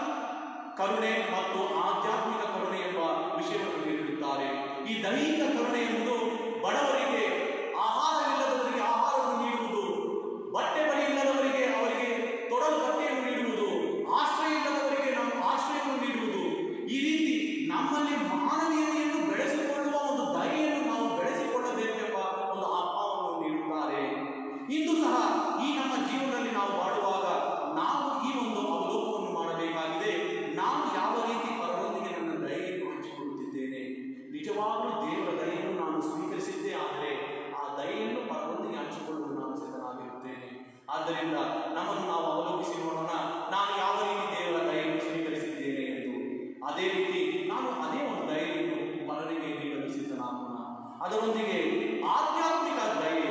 ಕರುಣೆ ಮತ್ತು ಆಧ್ಯಾತ್ಮಿಕ ಕರುಣೆ ಎಂಬ ವಿಷಯವನ್ನು ನೀಡಿರುತ್ತಾರೆ ಈ ದೈಹಿಕ ಕರುಣೆ ಎಂಬುದು ಬಡವರಿಗೆ ಆಹಾರವಿಲ್ಲದವರಿಗೆ ಆಹಾರವನ್ನು ನೀಡುವುದು ಬಟ್ಟೆ ಬಳಿ ಇಲ್ಲದವರಿಗೆ ಅವರಿಗೆ ತೊಡಲು ಬಟ್ಟೆಯನ್ನು ನೀಡುವುದು ಆಶ್ರಯ ಇಲ್ಲದವರಿಗೆ ನಮ್ಮ ಆಶ್ರಯವನ್ನು ನೀಡುವುದು ಈ ರೀತಿ ನಮ್ಮಲ್ಲಿ ಮಾನವೀಯತೆಯನ್ನು ಬೆಳೆಸಿಕೊಳ್ಳುವ ಒಂದು ದಯೆಯನ್ನು ನಾವು ಬೆಳೆಸಿಕೊಳ್ಳಬೇಕೆಂಬ ಒಂದು ಆಹ್ವಾನವನ್ನು ನೀಡುತ್ತಾರೆ ಇಂದು ಸಹ ಈ ನಮ್ಮ ಜೀವನದಲ್ಲಿ ನಾವು ಬಾಳುವಾಗ ನಾವು ಈ ಒಂದು ಅವಲೋಕವನ್ನು ಮಾಡಬೇಕಾಗಿದೆ ನಾನು ಯಾವ ರೀತಿ ಪರರೊಂದಿಗೆ ನನ್ನ ದಯೆಯನ್ನು ಹಂಚಿಕೊಳ್ಳುತ್ತಿದ್ದೇನೆ ನಿಜವಾಗಲೂ ದೇವರ ದಯೆಯನ್ನು ನಾನು ಸ್ವೀಕರಿಸಿದ್ದೇ ಆದರೆ ಆ ದಯೆಯನ್ನು ಪರರೊಂದಿಗೆ ಹಂಚಿಕೊಳ್ಳಲು ನಾನು ಸಿದ್ಧನಾಗಿರುತ್ತೇನೆ ಆದ್ದರಿಂದ ನಮ್ಮನ್ನು ನಾವು ಅವಲೋಕಿಸಿ ನೋಡೋಣ ನಾನು ಯಾವ ರೀತಿ ದೇವರ ದಯೆಯನ್ನು ಸ್ವೀಕರಿಸಿದ್ದೇನೆ ಎಂದು ಅದೇ ರೀತಿ ನಾನು ಅದೇ ಒಂದು ದಯೆಯನ್ನು ಪರರಿಗೆ ನೀಡಲು ಸಿದ್ಧನಾಗೋಣ ಅದರೊಂದಿಗೆ ಆಧ್ಯಾತ್ಮಿಕ ದಯೆ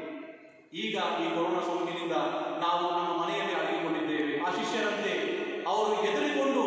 ಈಗ ಈ ಕೊರೋನಾ ಸೋಂಕಿನಿಂದ ನಾವು ನಮ್ಮ ಮನೆಯಲ್ಲಿ ಅಡಗಿಕೊಂಡಿದ್ದೇವೆ ಆ ಶಿಷ್ಯರಂತೆ ಅವರು ಎದುರಿಕೊಂಡು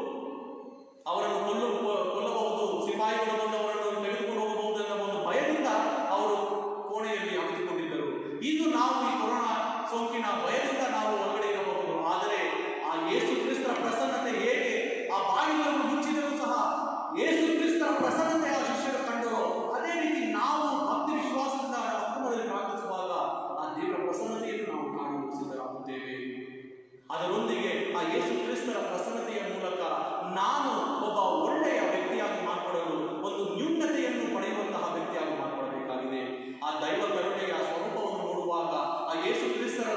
ಅವರನ್ನು ಕೊಲ್ಲು ಕೊಲ್ಲಬಹುದು ಸಿಪಾಯಿಗಳು ಬಂದು ಅವರನ್ನು ತೆಗೆದುಕೊಂಡು ಹೋಗಬಹುದು ಎನ್ನುವ ಒಂದು ಭಯದಿಂದ ಅವರು ಕೋಣೆಯಲ್ಲಿ ಅವಿತುಕೊಂಡಿದ್ದರು ಇಂದು ನಾವು ಈ ಕೊರೋನಾ ಸೋಂಕಿನ ಭಯದಿಂದ ನಾವು ಹೊರಗಡೆ ಇರಬಹುದು ಆದರೆ ಆ ಯೇಸು ಕ್ರಿಸ್ತರ ಪ್ರಸನ್ನತೆ ಹೇಗೆ ಆ ಬಾಗಿಲನ್ನು ಮುಚ್ಚಿದರೂ ಸಹ ಯೇಸು ಕ್ರಿಸ್ತರ ಪ್ರಸನ್ನತೆ ಆ ಶಿಷ್ಯರು ಕಂಡರು ಅದೇ ರೀತಿ ನಾವು ಭಕ್ತಿ ವಿಶ್ವಾಸದಿಂದ ಹತ್ತುಮದಲ್ಲಿ ಪ್ರಾರ್ಥಿಸುವಾಗ ಆ ದೇವರ ಪ್ರಸನ್ನತೆಯನ್ನು ನಾವು ಕಾಣಲು ಸಿದ್ಧರಾಗುತ್ತೇವೆ ಅದರೊಂದಿಗೆ ಆ ಯೇಸು ಕ್ರಿಸ್ತರ ಪ್ರಸನ್ನತೆಯ ಮೂಲಕ ನಾನು ಒಬ್ಬ ಒಳ್ಳೆಯ ವ್ಯಕ್ತಿಯಾಗಿ ಮಾರ್ಪಡಲು ಒಂದು ನ್ಯೂನತೆಯನ್ನು ಪಡೆಯುವಂತಹ ವ್ಯಕ್ತಿಯಾಗಿ ಮಾರ್ಪಡಬೇಕಾಗಿದೆ ಆ ದೈವ ಕರುಣೆಯ ಸ್ವರೂಪವನ್ನು ನೋಡುವಾಗ ಆ ಯೇಸು ಕ್ರಿಸ್ತರ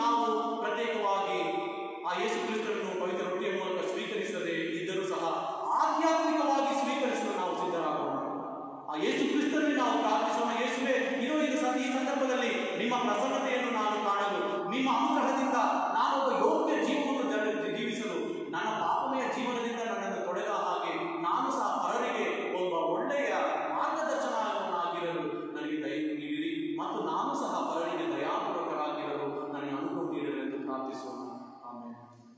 ನಾವು ಪ್ರತ್ಯೇಕವಾಗಿ ಆ ಯೇಸು ಕ್ರಿಸ್ತರನ್ನು ಪವಿತ್ರ ರೊಟ್ಟಿಯ ಮೂಲಕ ಸ್ವೀಕರಿಸದೆ ಇದ್ದರೂ ಸಹ ಆಧ್ಯಾತ್ಮಿಕವಾಗಿ ಸ್ವೀಕರಿಸಲು ನಾವು ಸಿದ್ಧರಾಗೋಣ ಆ ಯೇಸು ಕ್ರಿಸ್ತರಲ್ಲಿ ನಾವು ಪ್ರಾರ್ಥಿಸೋಣ ಯೇಸುವೆ ಇರೋ ಇದು ಸ- ಈ ಸಂದರ್ಭದಲ್ಲಿ ನಿಮ್ಮ ಪ್ರಸನ್ನತೆಯನ್ನು ನಾನು ಕಾಣಲು ನಿಮ್ಮ ಅನುಗ್ರಹದಿಂದ ನಾನು ಒಬ್ಬ ಯೋಗ್ಯ ಜೀವನವನ್ನು ಜನ- ಜೀವಿಸಲು ನನ್ನ ಪಾಪಮಯ ಜೀವನದಿಂದ ನನ್ನನ್ನು ತೊಡೆದ ಹಾಗೆ ನಾನು ಸಹ ಪರರಿಗೆ ಒಬ್ಬ ಒಳ್ಳೆಯ ಮಾರ್ಗದರ್ಶನವಾಗಿರಲು ನನಗೆ ದಯವನ್ನು ನೀಡಿರಿ ಮತ್ತು ನಾನು ಸಹ ಪರರಿಗೆ ದಯಾಪೂರ್ವಕರಾಗಿರಲು ನನಗೆ ಅನುಭವ ನೀಡಲೆಂದು ಪ್ರಾರ್ಥಿಸೋಣ ಆಮೇಲೆ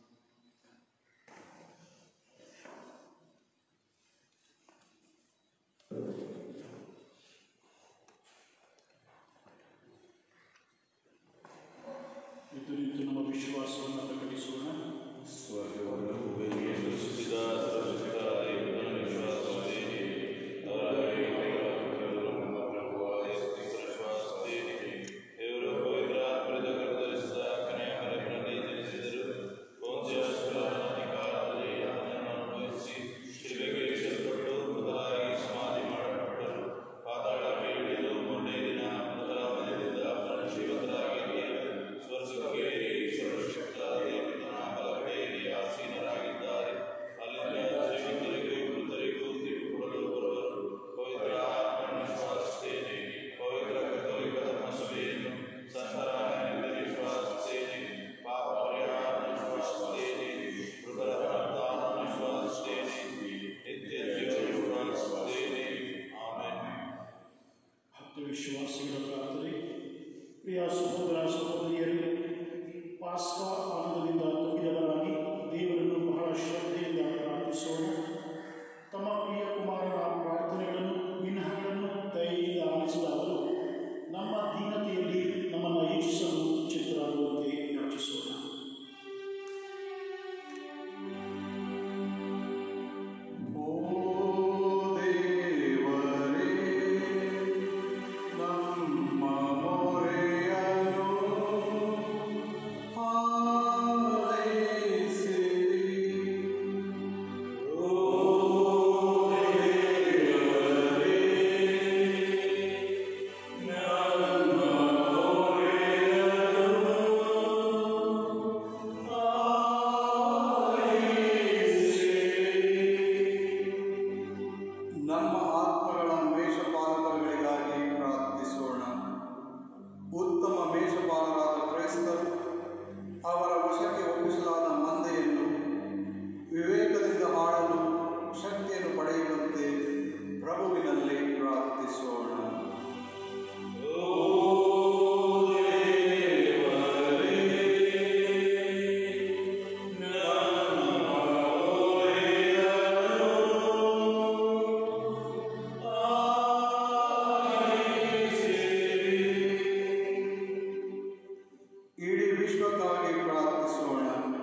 ಇದು ನಿಂತು ನಮ್ಮ ವಿಶ್ವಾಸವನ್ನು ಪ್ರಕಟಿಸೋಣ ಸ್ವರ್ಗವನ್ನು ಭೂಮಿಗೆ ಸೃಷ್ಟಿಸಿದ ಸರ್ವಶಕ್ತ ದೇವರ ವಿಶ್ವಾಸವೇ ಅವರ ನಮ್ಮ ಪ್ರಭುವಾದ ಯೇಸು ಕ್ರಿಸ್ತರ ವಿಶ್ವಾಸವೇ ದೇವರು ಪವಿತ್ರ ಆತ್ಮದ ಗರ್ಭಧರಿಸಿದ ಕನ್ಯಾ ಮರಿಯಮ್ಮನಲ್ಲಿ ಜನಿಸಿದರು ಪೊಂತಿಯಸ್ ಪಿಲಾತನ ಅಧಿಕಾರದಲ್ಲಿ ಅದನ್ನು ಅನುಭವಿಸಿ ಶಿಲುಬೆಗೆ ಇಳಿಸಲ್ಪಟ್ಟು ಮೊದಲಾಗಿ ಸಮಾಧಿ ಮಾಡಲ್ಪಟ್ಟರು ಪಾತಾಳಕ್ಕೆ ಇಳಿದು ಮೊನ್ನೆ ದಿನ ಮೊದಲ ಮನೆಯಿಂದ ಪುನರುಜ್ಜೀವಿತರಾಗಿ ಸ್ವರ್ಗಕ್ಕೆ ಏರಿ ಸರ್ವಶಕ್ತ ದೇವರ ಬಲಗಡೆಯಲ್ಲಿ ಆಸೀನರಾಗಿದ್ದಾರೆ ಅಲ್ಲಿಂದ ಜೀವಿತರಿಗೂ ಮೃತರಿಗೂ ತೀರ್ಪು ಕೊಡಲು ಬರುವರು ಪವಿತ್ರ ಆತ್ಮನ ವಿಶ್ವಾಸಿಸುತ್ತೇನೆ ಪವಿತ್ರ ಕಥೋಲಿಕ ಧರ್ಮಸಭೆಯನ್ನು ಸಂತರಾಯಣೆಂದು ವಿಶ್ವಾಸಿಸುತ್ತೇನೆ ಪಾಪ ಪರಿಹಾರ ವಿಶ್ವಾಸಿಸುತ್ತೇನೆ ಮೃತರ ಪುನರುತ್ಥಾನ ವಿಶ್ವಾಸಿಸುತ್ತೇನೆ ನಿತ್ಯ ಜೀವನ ವಿಶ್ವಾಸಿಸುತ್ತೇನೆ ಆಮೆನ್ ಭಕ್ತ ವಿಶ್ವಾಸಿಗಳ ಪ್ರಾರ್ಥನೆ ಪ್ರಿಯ ಸಹೋದರ ಸಹೋದರಿಯರು ಪಾಸ್ಕಾ ಆನಂದದಿಂದ ತುಂಬಿದವರಾಗಿ ದೇವರನ್ನು ಬಹಳ ಶ್ರದ್ಧೆಯಿಂದ ಪ್ರಾರ್ಥಿಸೋಣ ತಮ್ಮ ಪ್ರಿಯ ಕುಮಾರನ ಪ್ರಾರ್ಥನೆಗಳನ್ನು ವಿನಹಗಳನ್ನು ದಯೆಯಿಂದ ಆಲಿಸಿದ ಅವರು ನಮ್ಮ ದೀನತೆಯಲ್ಲಿ ನಮ್ಮನ್ನು ಹೆಚ್ಚಿಸಲು ಚಿತ್ತರಾಗುವಂತೆ ಯಾಚಿಸೋಣ ನಮ್ಮ ಆತ್ಮಗಳ ಮೇಷಪಾಲಕರುಗಳಿಗಾಗಿ ಪ್ರಾರ್ಥಿಸೋಣ ಉತ್ತಮ ಮೇಷಪಾಲರಾದ ಕ್ರೈಸ್ತರು ಅವರ ವಶಕ್ಕೆ ಒಪ್ಪಿಸಲಾದ ಮಂದೆಯನ್ನು ವಿವೇಕದಿಂದ ಆಡಲು ಶಕ್ತಿಯನ್ನು ಪಡೆಯುವಂತೆ ಪ್ರಭುವಿನಲ್ಲಿ ಪ್ರಾರ್ಥಿಸೋಣ ಇಡೀ ವಿಶ್ವಕ್ಕಾಗಿ ಪ್ರಾರ್ಥಿಸೋಣ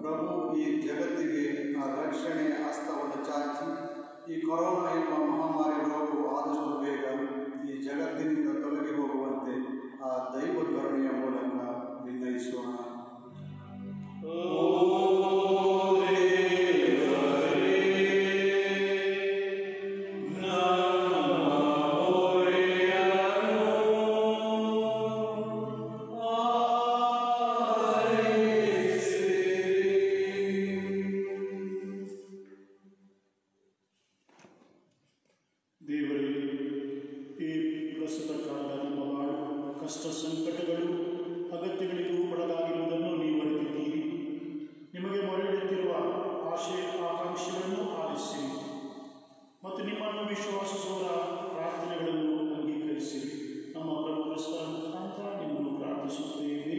ಪ್ರಭು ಈ ಜಗತ್ತಿಗೆ ಆ ರಕ್ಷಣೆಯ ಹಸ್ತವನ್ನು ಚಾಚಿ ಈ ಕೊರೋನಾ ಎಂಬ ಮಹಾಮಾರಿ ರೋಗವು ಆದಷ್ಟು ಬೇಗ ಈ ಜಗತ್ತಿನಿಂದ ತೊಲಗಿ ಹೋಗುವಂತೆ ಆ ದೈವ ಕರುಣೆಯ ಮೂಲಕ ವಿನಯಿಸೋಣ ದೇವರೇ ಈ ಪ್ರಸ್ತುತ ಕಾಲದ ನಮ್ಮ ಬಾಳು ಕಷ್ಟ ಸಂಕಟಗಳು ಅಗತ್ಯಗಳಿಗೂ ಒಳಗಾಗಿರುವುದನ್ನು ನೀವು ಅರಿತಿದ್ದೀರಿ ನಿಮಗೆ ಮೊರೆಯಿಡುತ್ತಿರುವ ಆಶೆ ಆಕಾಂಕ್ಷೆಗಳನ್ನು ಆಲಿಸಿರಿ ಮತ್ತು ನಿಮ್ಮನ್ನು ವಿಶ್ವಾಸಿಸುವವರ ಪ್ರಾರ್ಥನೆಗಳನ್ನು ಅಂಗೀಕರಿಸಿರಿ ನಮ್ಮ ಪ್ರಭು ಕ್ರಿಸ್ತರ ಮುಖಾಂತರ ನಿಮ್ಮನ್ನು ಪ್ರಾರ್ಥಿಸುತ್ತೇವೆ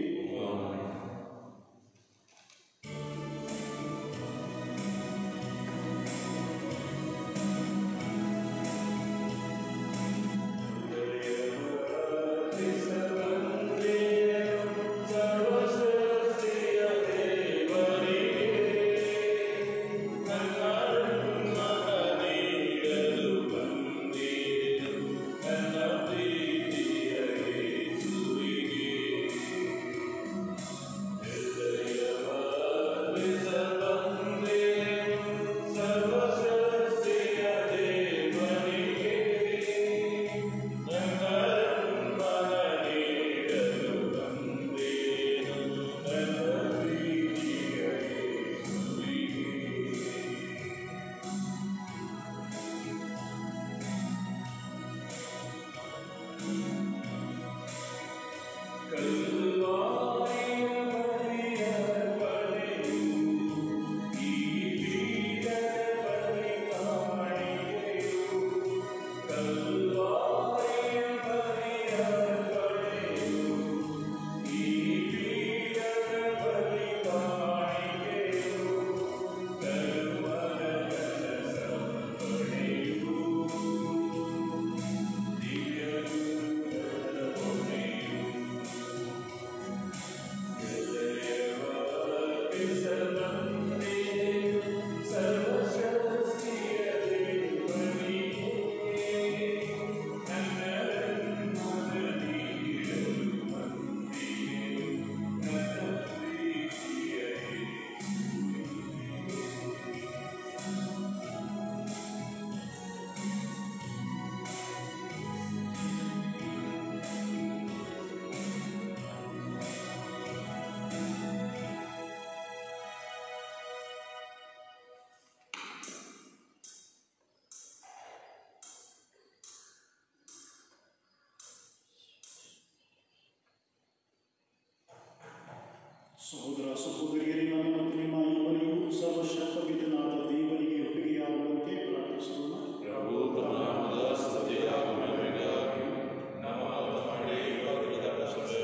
ಸಹೋದರ ಸಹೋದರಿಯರೇ ನಾನು ಮತ್ತು ನಿಮ್ಮ ಇಬ್ಬರಿಗೂ ಸರ್ವಶಕ್ತವಿದನಾದ ದೇವರಿಗೆ ಒಪ್ಪಿಗೆಯಾಗುವಂತೆ ಪ್ರಾರ್ಥಿಸೋಣ ಪ್ರಭು ತನ್ನಾಮದ ಸ್ತುತಿ ಹಾಗೂ ಮಹಿಮೆಗಾಗಿ ನಮ್ಮ ಮಳೆ ಇವಾಗ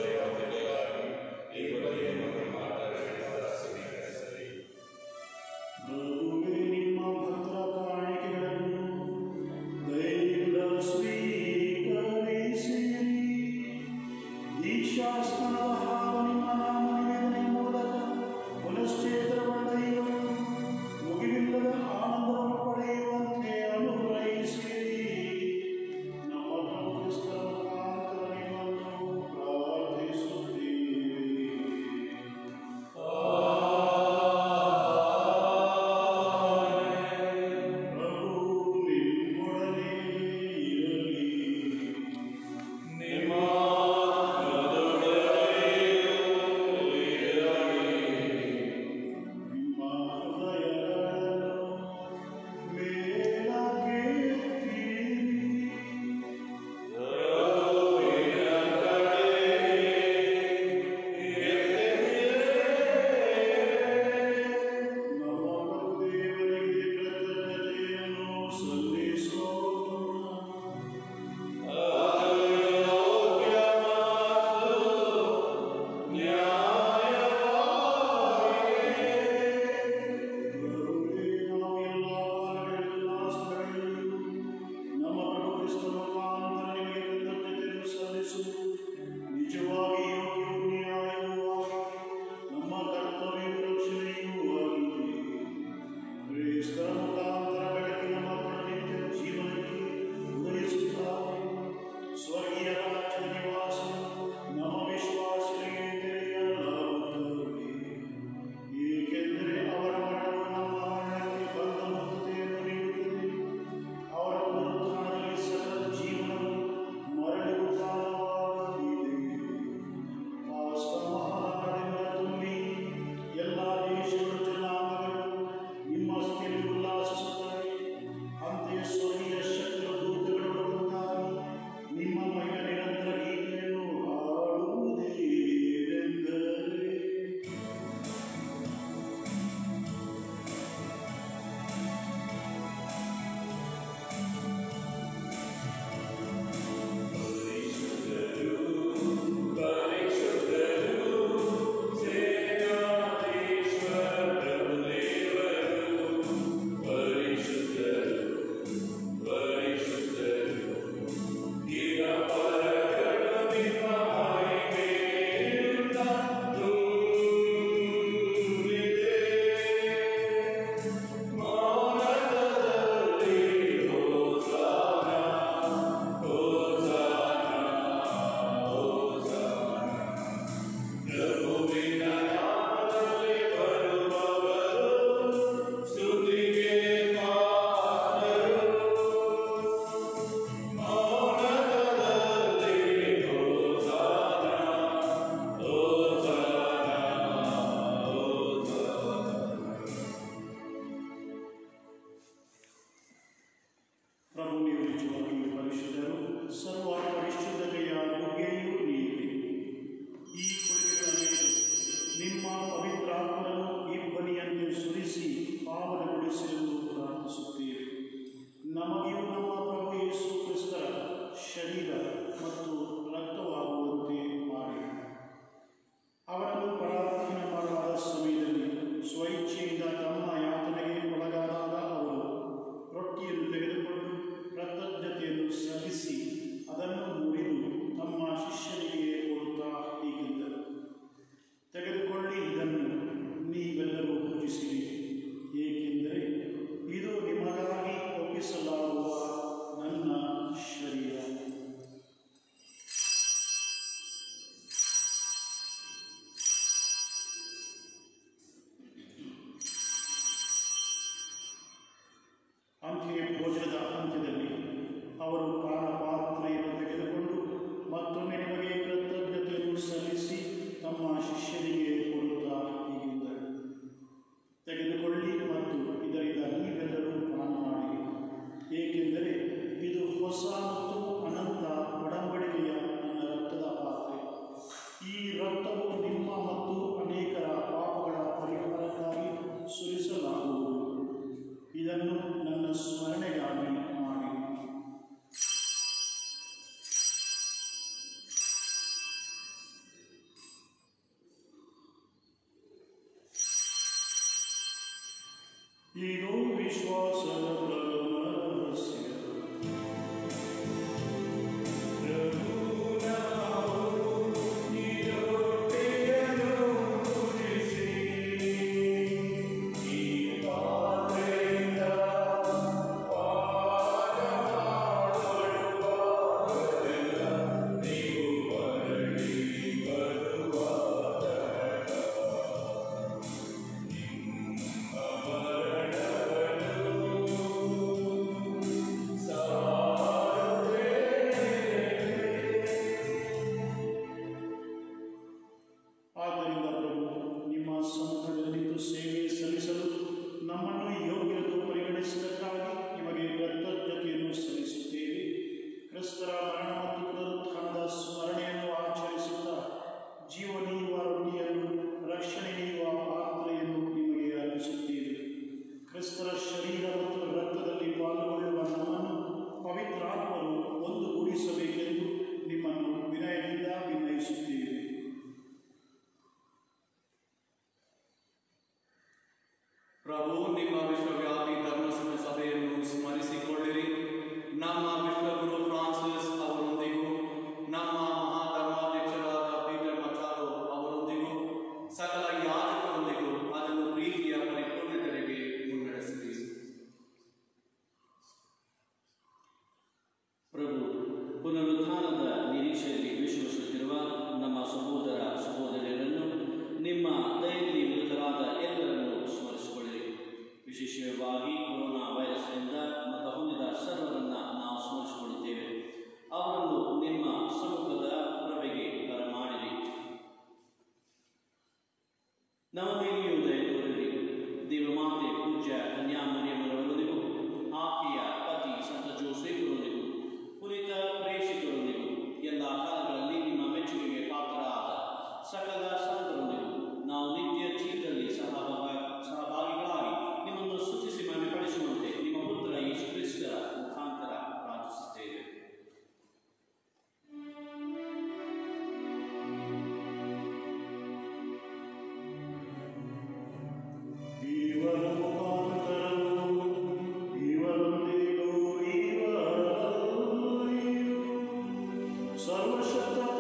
ಸಂಶಯವಾಗಿ ಈ ಬಗ್ಗೆ ನಮ್ಮ ಮಾತಾಡಿದ ಸ್ವೀಕರಿಸಲಿ ಪ್ರಭುವೇ ನಿಮ್ಮ ಭಕ್ತರ ಕಾಣಿಕೆಗಳನ್ನು ದಯೆಯಿಂದ ಸ್ವೀಕರಿಸಿರಿ ದೀಕ್ಷಾಸ್ನಾನದ ಹಾಗೂ ನಿಮ್ಮ ನಾಮ ನಿವೇದನೆ ಮೂಲಕ ಪುನಶ್ಚೇತನಗೊಂಡ ಇವರು ಮುಗಿವಿಲ್ಲದ ಆನಂದವನ್ನು ಪಡೆಯುವಂತೆ ಅನುಗ್ರಹಿಸಿರಿ ನಮ್ಮ ಪ್ರಭು ಕ್ರಿಸ್ತರ ಮುಖಾಂತರ ನಿಮ್ಮನ್ನು ಪ್ರಾರ್ಥಿಸುತ್ತೇವೆ ಪ್ರಭು ನಿಮ್ಮೊಡನೆ ಇರಲಿ ನಿಮ್ಮ ಇದು ವಿಶ್ವಾಸದ ರಹಸ್ಯ ಆದ್ದರಿಂದ ಪ್ರಭು ನಿಮ್ಮ ಸಮ್ಮುಖದಲ್ಲಿದ್ದು ಸೇವೆ ಸಲ್ಲಿಸಲು ನಮ್ಮನ್ನು ಯೋಗ್ಯರೆಂದು ಪರಿಗಣಿಸಿದ್ದಕ್ಕಾಗಿ ನಿಮಗೆ ಕೃತಜ್ಞತೆಯನ್ನು ಸಲ್ಲಿಸುತ್ತೇವೆ ಕ್ರಿಸ್ತರ ಮರಣ ಮತ್ತು ಪುನರುತ್ಥಾನದ ಸ್ಮರಣೆಯನ್ನು ಆಚರಿಸುತ್ತಾ ಜೀವ ನೀಡುವ ರೊಟ್ಟಿಯನ್ನು ರಕ್ಷಣೆ ನೀಡುವ ಪಾತ್ರೆಯನ್ನು ನಿಮಗೆ ಅರ್ಪಿಸುತ್ತೇವೆ ಕ್ರಿಸ್ತರ ಶರೀರ ಮತ್ತು ರಕ್ತದಲ್ಲಿ ಪಾಲ್ಗೊಳ್ಳುವ ನಮ್ಮನ್ನು ಪವಿತ್ರಾತ್ಮರು ಒಂದುಗೂಡಿಸಬೇಕೆಂದು ನಿಮ್ಮನ್ನು ವಿನಯದಿಂದ ವಿನಯಿಸುತ್ತೇವೆ ಪ್ರಭು ನಿಮ್ಮ ವಿಶ್ವವ್ಯಾಪಿ ಧರ್ಮಸಭೆ ಸಭೆಯನ್ನು ಸ್ಮರಿಸಿಕೊಳ್ಳಿರಿ ನಮ್ಮ ವಿಶ್ವಗುರು ಫ್ರಾನ್ಸಿಸ್ ಅವರೊಂದಿಗೂ ನಮ್ಮ ಮಹಾಧರ್ಮಾಧ್ಯಕ್ಷರಾದ ಪೀಟರ್ ಮಚಾರೋ ಅವರೊಂದಿಗೂ ಸಕಲ ಯಾಜಕರೊಂದಿಗೂ ಅದನ್ನು ಪ್ರೀತಿಯ ಪರಿಪೂರ್ಣತೆಗೆ ಮುನ್ನಡೆಸಿರಿ ಪ್ರಭು ಪುನರುತ್ಥಾನದ ನಿರೀಕ್ಷೆಯಲ್ಲಿ ವಿಶ್ವಸಿಸುತ್ತಿರುವ ನಮ್ಮ ಸಹೋದರ ಸಹೋದರಿಯರನ್ನು ನಿಮ್ಮ ದಯೆಯಲ್ಲಿ ಮೃತರಾದ ಎಲ್ಲರನ್ನು ಸ್ಮರಿಸಿಕೊಳ್ಳಿರಿ ವಿಶೇಷವಾಗಿ ಕೊರೋನಾ ವೈರಸ್ನಿಂದ ಮತ ಹೊಂದಿದ ಸರ್ವರನ್ನ ನಾವು ಸ್ಮರಿಸಿಕೊಳ್ಳುತ್ತೇವೆ ಅವರನ್ನು ನಿಮ್ಮ ಸಮ್ಮುಖದ ಪ್ರಭೆಗೆ ಬರಮಾಡಿರಿ ನಮ್ಮ ಮೇಲೆಯೂ ದಯ ತೋರಿರಿ ದೇವಮಾತೆ ಪೂಜ್ಯ ಕನ್ಯಾಮರಿಯಮ್ಮರವರೊಂದಿಗೂ ಆಕೆಯ ಪತಿ ಸಂತ ಜೋಸೇಫರೊಂದಿಗೂ ಪುನೀತ ಪ್ರೇಷಿತರೊಂದಿಗೂ ಎಲ್ಲ ಕಾಲಗಳಲ್ಲಿ ನಿಮ್ಮ ಮೆಚ್ಚುಗೆಗೆ ಪಾತ್ರರಾದ ಸಕಲ ಸಂತರೊಂದಿಗೂ ನಾವು ನಿತ್ಯ ಜೀವನದಲ್ಲಿ ಸಹಭಾಗ ಸಹಭಾಗಿಗಳಾಗಿ ನಿಮ್ಮನ್ನು ಸ್ತುತಿಸಿ ಮನೆ ಪಡಿಸುವಂತೆ ನಿಮ್ಮ ಪುತ್ರ ಯೇಸು ಕ್ರಿಸ್ತರ ಮುಖಾಂತರ ಪ್ರಾರ್ಥಿಸುತ್ತೇವೆ ಇವರ ಮುಖಾಂತರವು ಇವರೊಂದಿಗೂ ಇವರಲ್ಲಿಯೂ ಸರ್ವಶಕ್ತ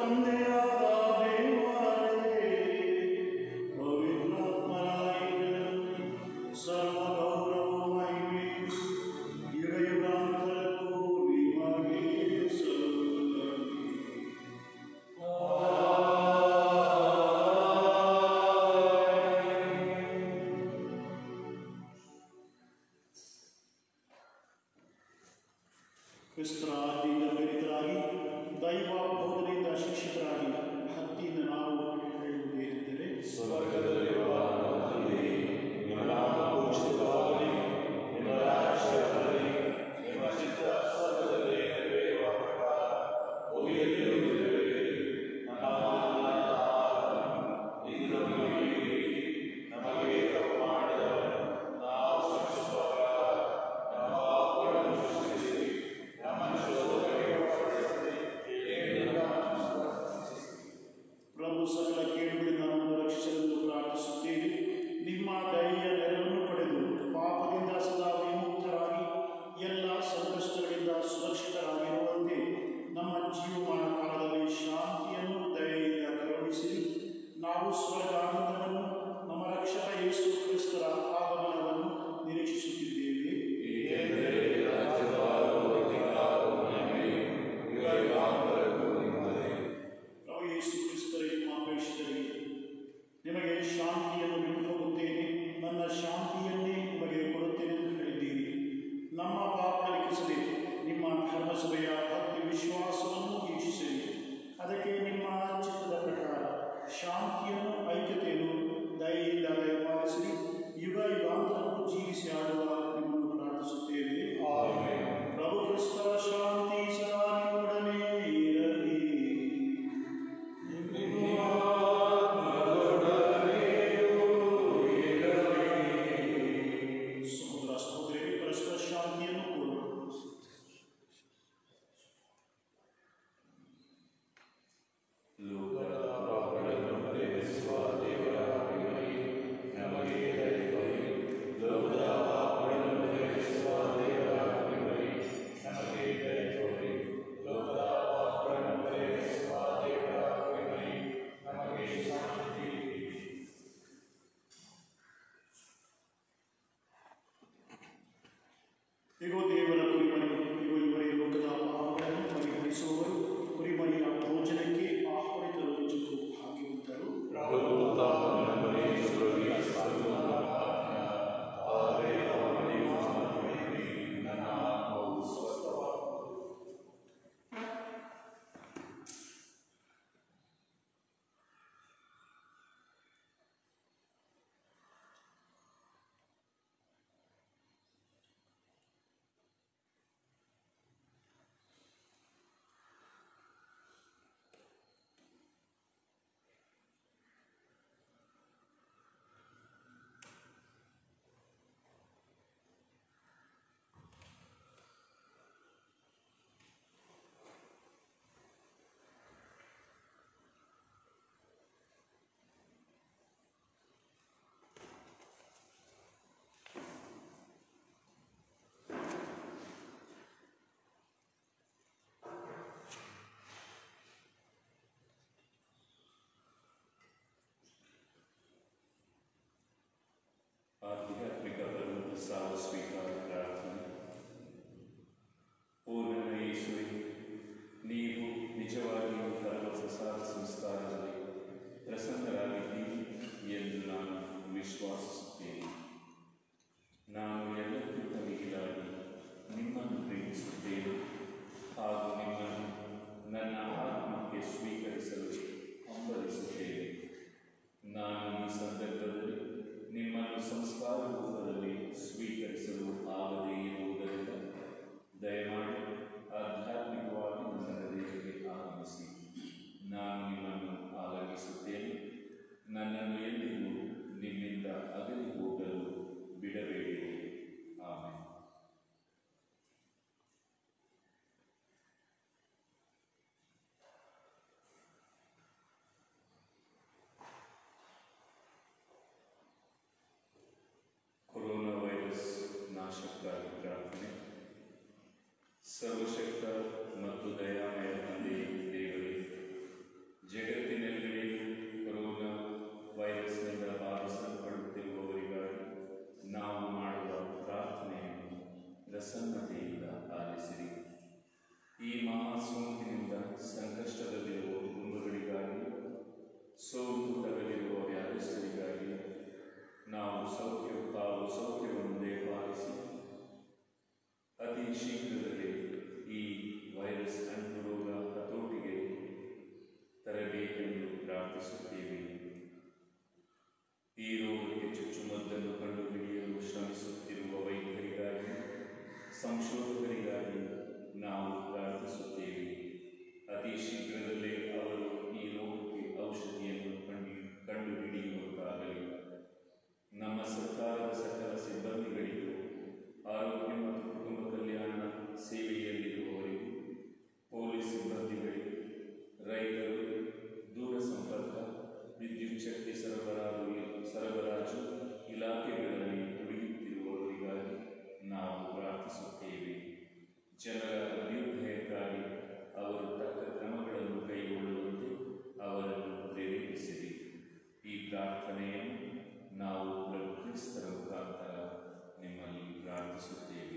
ಪ್ರಾರ್ಥನೆಯನ್ನು ನಾವು ಕ್ರಿಸ್ತರ ಮುಖಾಂತರ ನಿಮ್ಮಲ್ಲಿ ಪ್ರಾರ್ಥಿಸುತ್ತೇವೆ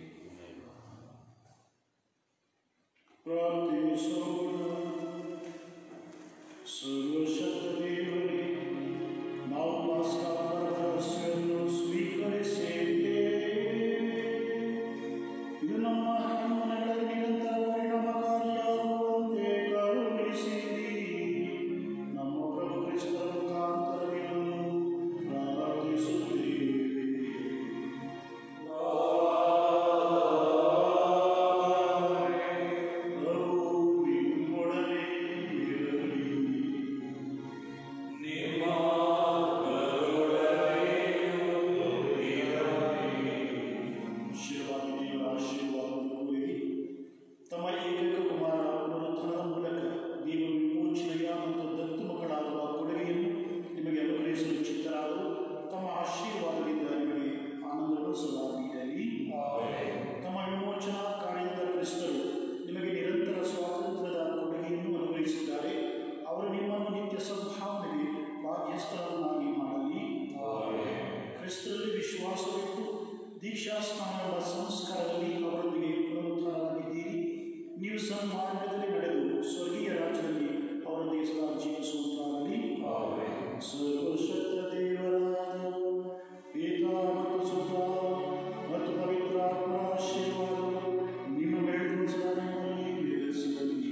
ಪ್ರಾರ್ಥಿಸೋಣ ಸರ್ವಶಕ್ತ ದೇವರೇ ನಾವು ಪಾಸ್ಕಾ ಪರಮರಸ್ಯನ್ನು ಸ್ವೀಕರಿಸಿದ್ದೇವೆ ಇದು ನಮ್ಮ ಮನಗಳಲ್ಲಿ ನಿರಂತರ ಪರಿಣಾಮಕಾರಿಯಾಗುವಂತೆ ಕರುಣಿಸಿರಿ ನಮ್ಮ ಪ್ರಭು ಕ್ರಿಸ್ತರ ಮುಖಾಂತರವಿನ್ನು ಪ್ರಾರ್ಥಿಸುತ್ತೇವೆ ಪ್ರಭು ನಿಮ್ಮೊಡನೆ ಇರಲಿ ಶಿರವಾಗಿ ದೇವರ ಆಶೀರ್ವಾದವನ್ನು ಕೋರಿರಿ ತಮ್ಮ ಏಕೈಕ ಕುಮಾರ ಪುನರುತ್ಥಾನದ ಮೂಲಕ ದೇವ ವಿಮೋಚನೆಯ ಮತ್ತು ದತ್ತು ಮಕ್ಕಳಾಗುವ ಕೊಡುಗೆಯನ್ನು ನಿಮಗೆ ಅನುಗ್ರಹಿಸಲು ಚಿತ್ತರಾದರು ತಮ್ಮ ಆಶೀರ್ವಾದದಿಂದ ನಿಮಗೆ ಆನಂದಗಳು ಸದಾ ನೀಡಲಿ ತಮ್ಮ ವಿಮೋಚನಾ ಕಾರ್ಯದ ಕ್ರಿಸ್ತರು ನಿಮಗೆ ನಿರಂತರ ಸ್ವಾತಂತ್ರ್ಯದ ಕೊಡುಗೆಯನ್ನು ಅನುಗ್ರಹಿಸಿದ್ದಾರೆ ಅವರು ನಿಮ್ಮನ್ನು ನಿತ್ಯ ಸದ್ಭಾವನೆಗೆ ಬಾಧ್ಯಸ್ಥರನ್ನಾಗಿ ಮಾಡಲಿ ಕ್ರಿಸ್ತರಲ್ಲಿ ವಿಶ್ವಾಸವಿಟ್ಟು ದೀಕ್ಷಾಸ್ನಾನದ ಸಂಸ್ಕಾರದಲ್ಲಿ ಅವರೊಂದಿಗೆ ಪುನರುದ್ಧಾರವಾಗಿದ್ದೀರಿ ನೀವು ಸನ್ಮಾರ್ಗದಲ್ಲಿ ನಡೆದು ಸ್ವರ್ಗೀಯ ರಾಜ್ಯದಲ್ಲಿ ಅವರೊಂದಿಗೆ ಸದಾ ಜೀವಿಸುವಂತಾಗಲಿ ಸರ್ವಶಕ್ತ ದೇವರಾದ ಪಿತಾ ಮತ್ತು ಸುತ ಮತ್ತು ಪವಿತ್ರಾತ್ಮರ ಆಶೀರ್ವಾದಗಳು ನಿಮ್ಮ ಮೇಲೂ ಸದಾ ನಿಮ್ಮಲ್ಲಿ ನೆಲೆಸಿರಲಿ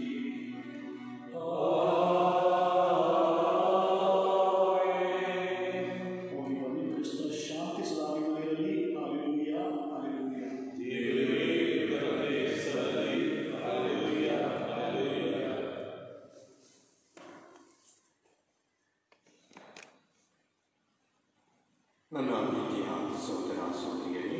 ಹೋಗಿ ಬನ್ನಿ ಕ್ರಿಸ್ತರ ಶಾಂತಿ ಸದಾ ನಿಮ್ಮಲ್ಲಿರಲಿ ಅಲೆಲೂಯ ಅಲೆಲೂಯ ನನ್ನ ಪ್ರೀತಿಯ ಸಹೋದರ ಸಹೋದರಿಯರೇ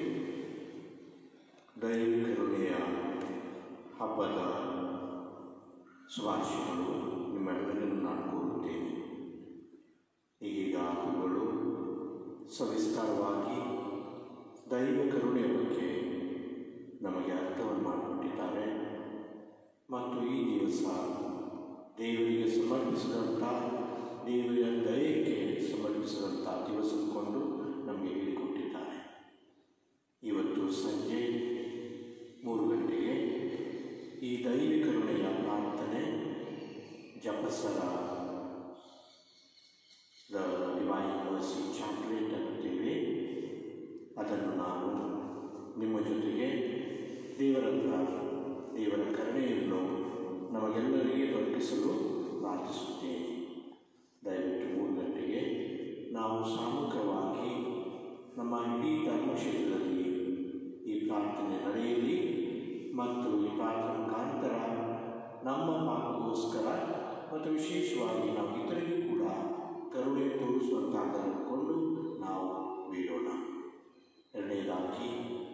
ದೈವ ಕರುಣೆಯ ಹಬ್ಬದ ಶುಭಾಶಯಗಳು ನಿಮ್ಮೆಲ್ಲರನ್ನು ನಾನು ಕೋರುತ್ತೇನೆ ಈಗೀಗ ಹಬ್ಬಗಳು ಸವಿಸ್ತಾರವಾಗಿ ದೈವ ಕರುಣೆಯ ಬಗ್ಗೆ ನಮಗೆ ಅರ್ಥವನ್ನು ಮಾಡಿಕೊಟ್ಟಿದ್ದಾರೆ ಮತ್ತು ಈ ದಿವಸ ದೇವರಿಗೆ ಸಮರ್ಪಿಸಿದಂಥ ದೇವರ ದಯಕ್ಕೆ ಸಮರ್ಪಿಸಿದಂಥ ದಿವಸ ಕೊಂಡು ನಮಗೆ ಹೇಳಿಕೊಟ್ಟಿದ್ದಾರೆ ಇವತ್ತು ಸಂಜೆ ಮೂರು ಗಂಟೆಗೆ ಈ ದೈವ ಕರುಣೆಯ ಪ್ರಾರ್ಥನೆ ಜಪಸರ ದ ಡಿವೈನ್ ಮರ್ಸಿ ಚಾಕ್ಲೇಟ್ ಅನ್ನುತ್ತೇವೆ ಅದನ್ನು ನಾನು ನಿಮ್ಮ ಜೊತೆಗೆ ದೇವರ ಹತ್ರ ದೇವರ ಕರುಣೆಯನ್ನು ನಮಗೆಲ್ಲರಿಗೆ ದೊರಕಿಸಲು ಪ್ರಾರ್ಥಿಸುತ್ತೇನೆ ದಯವಿಟ್ಟು ಮೂರು ಗಂಟೆಗೆ ನಾವು ಸಾಮೂಹಿಕವಾಗಿ ನಮ್ಮ ಇಡೀ ಧರ್ಮಕ್ಷೇತ್ರದಲ್ಲಿ ಈ ಪ್ರಾರ್ಥನೆ ನಡೆಯಲಿ ಮತ್ತು ಈ ಪ್ರಾರ್ಥನೆ ಮುಖಾಂತರ ನಮ್ಮ ಪಾಪಗೋಸ್ಕರ ಮತ್ತು ವಿಶೇಷವಾಗಿ ನಾವು ಇತರಿಗೂ ಕೂಡ ಕರುಣೆ ತೋರಿಸುವಂತಾದನ್ನು ನಾವು ಬೀಳೋಣ ಎರಡನೇದಾಗಿ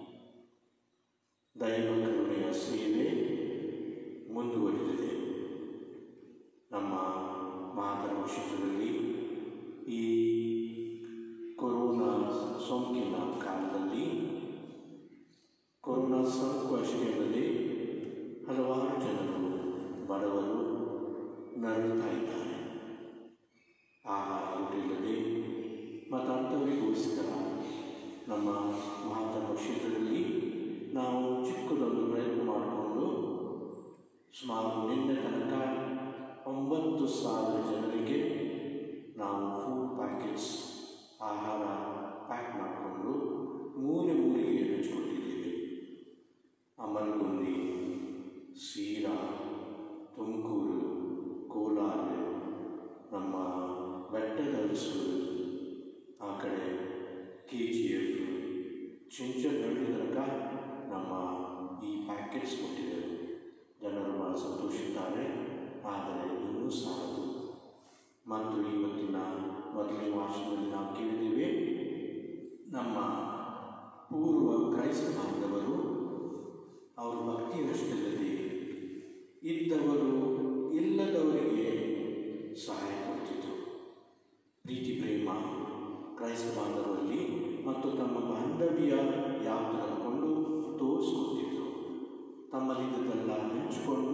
ದೈವ ಕರುಣೆಯ ಸೇವೆ ಮುಂದುವರಿದಿದೆ ನಮ್ಮ ಮಹಾಧರ್ಮ ಕ್ಷೇತ್ರದಲ್ಲಿ ಈ ಕೊರೋನಾ ಸೋಂಕಿನ ಕಾಲದಲ್ಲಿ ಕೊರೋನಾ ಸೋಂಕು ಅಷ್ಟೇ ಅಲ್ಲದೆ ಹಲವಾರು ಜನರು ಬಡವರು ನರಳುತ್ತಾ ಇದ್ದಾರೆ ಆಹಾರ ಊಟಿಲ್ಲದೆ ಮತ್ತು ಅಂಥವರಿಗೋಸ್ಕರ ನಮ್ಮ ಮಹಾಧರ್ಮ ಕ್ಷೇತ್ರದಲ್ಲಿ ನಾವು ಚಿಕ್ಕದೊಂದು ಪ್ರಯತ್ನ ಮಾಡಿಕೊಂಡು ಸುಮಾರು ನಿನ್ನೆ ತನಕ ಒಂಬತ್ತು ಸಾವಿರ ಜನರಿಗೆ ನಾವು ಫುಡ್ ಪ್ಯಾಕೆಟ್ಸ್ ಆಹಾರ ಪ್ಯಾಕ್ ಮಾಡಿಕೊಂಡು ಮೂಲೆ ಮೂಲೆಗೆ ಹಂಚಿಕೊಟ್ಟಿದ್ದೇವೆ ಅಮರಗುಂದಿ ಸೀರಾ ತುಮಕೂರು ಕೋಲಾರ ನಮ್ಮ ಬೆಟ್ಟದ ಅರಸು ಆ ಕಡೆ ಕೆ ಜಿ ಎಫ್ ಚಿಂಚನಹಳ್ಳಿ ತನಕ ನಮ್ಮ ಈ ಪ್ಯಾಕೆಟ್ಸ್ ಕೊಟ್ಟಿದ್ದೇವೆ ಜನರು ಭಾಳ ಸಂತೋಷಿದ್ದಾರೆ ಆದರೆ ಇನ್ನೂ ಸಾಲದು ಮತ್ತು ಇವತ್ತಿನ ಮೊದಲನೇ ವಾರ್ಷದಲ್ಲಿ ನಾವು ಕೇಳಿದ್ದೇವೆ ನಮ್ಮ ಪೂರ್ವ ಕ್ರೈಸ್ತ ಬಾಂಧವರು ಅವರ ಭಕ್ತಿಯಷ್ಟಲ್ಲದೆ ಇದ್ದವರು ಇಲ್ಲದವರಿಗೆ ಸಹಾಯ ಕೊಡ್ತಿದ್ರು ಪ್ರೀತಿ ಪ್ರೇಮ ಕ್ರೈಸ್ತ ಬಾಂಧವರಲ್ಲಿ ಮತ್ತು ತಮ್ಮ ಬಾಂಧವ್ಯ ಯಾವ್ದನ್ನು ತೋರಿಸ್ಕೊಡ್ತಿದ್ರು ತಮ್ಮಲ್ಲಿದ್ದದೆಲ್ಲ ಹಂಚಿಕೊಂಡು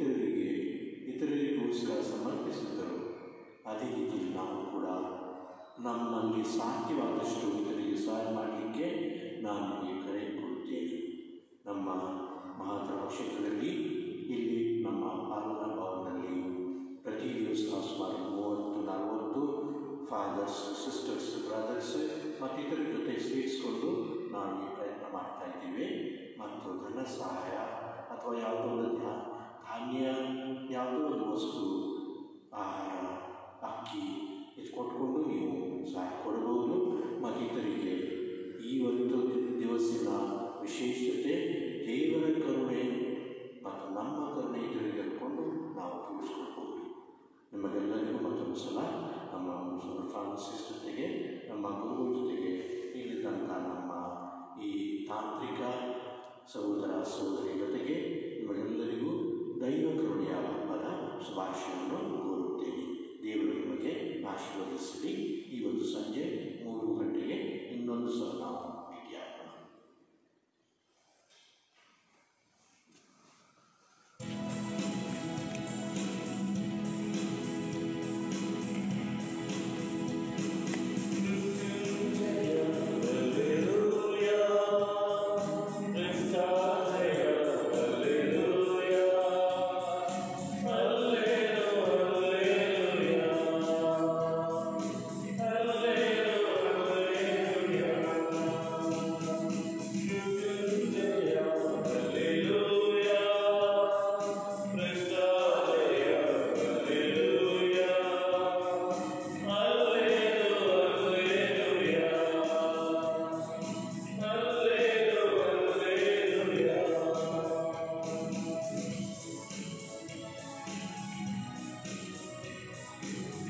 ಇತರರಿಗೆ ಇತರರಿಗೋಸ್ಕರ ಸಮರ್ಪಿಸಿದ್ದರು ಅದೇ ರೀತಿ ನಾವು ಕೂಡ ನಮ್ಮಲ್ಲಿ ಸಾಧ್ಯವಾದಷ್ಟು ಇತರಿಗೆ ಸಹಾಯ ಮಾಡಲಿಕ್ಕೆ ನಾನು ನಿಮಗೆ ಕರೆ ಕೊಡುತ್ತೇನೆ ನಮ್ಮ ಮಹಾಧರ್ಮ ಕ್ಷೇತ್ರದಲ್ಲಿ ಇಲ್ಲಿ ನಮ್ಮ ಪಾಲನಾ ಭವನದಲ್ಲಿ ಪ್ರತಿ ದಿವಸ ಸುಮಾರು ಮೂವತ್ತು ನಲವತ್ತು ಫಾದರ್ಸ್ ಸಿಸ್ಟರ್ಸ್ ಬ್ರದರ್ಸ್ ಮತ್ತು ಇತರ ಜೊತೆ ಸೇರಿಸ್ಕೊಂಡು ನಾವು ಈ ಪ್ರಯತ್ನ ಮಾಡ್ತಾ ಇದ್ದೀವಿ ಮತ್ತು ಧನ ಸಹಾಯ ಅಥವಾ ಯಾವುದೋ ಒಂದು ಧಾ- ಧಾನ್ಯ ಯಾವುದೋ ಒಂದು ವಸ್ತು ಆಹಾರ ಅಕ್ಕಿ ಇದು ಕೊಟ್ಕೊಂಡು ನೀವು ಸಹಾಯ ಕೊಡಬಹುದು ಮತ್ತು ಇತರಿಗೆ ಈ ಒಂದು ದಿವಸಿನ ವಿಶೇಷತೆ ದೇವರ ಕರುಣೆ ಮತ್ತು ನಮ್ಮ ಕರುಣೆ ಇತರಿಗೆ ಹೇಳ್ಕೊಂಡು ನಾವು ತೋರಿಸ್ಕೊಳ್ಬೋದು ನಿಮಗೆಲ್ಲರಿಗೂ ಮತ್ತೊಂದು ಸಲ ನಮ್ಮ ಮುಸಲ್ಮಾನ್ ಫ್ರಾನ್ಸಿಸ್ ಜೊತೆಗೆ ನಮ್ಮ ಗುರುಗಳ ಜೊತೆಗೆ ಇಲ್ಲಿದ್ದಂಥ ನಮ್ಮ ಈ ತಾಂತ್ರಿಕ ಸಹೋದರ ಸಹೋದರಿ ಜೊತೆಗೆ ನಿಮಗೆಲ್ಲರಿಗೂ ದೈವ ಕರುಣೆಯ ಹಬ್ಬದ ಶುಭಾಶಯವನ್ನು ಕೋರುತ್ತೇನೆ ದೇವರು ನಿಮಗೆ ಆಶೀರ್ವದಿಸಲಿ ಈ ಒಂದು ಸಂಜೆ ಮೂರು ಗಂಟೆಗೆ ಇನ್ನೊಂದು ಸಲ ನಾವು ಭೇಟಿಯಾಗೋಣ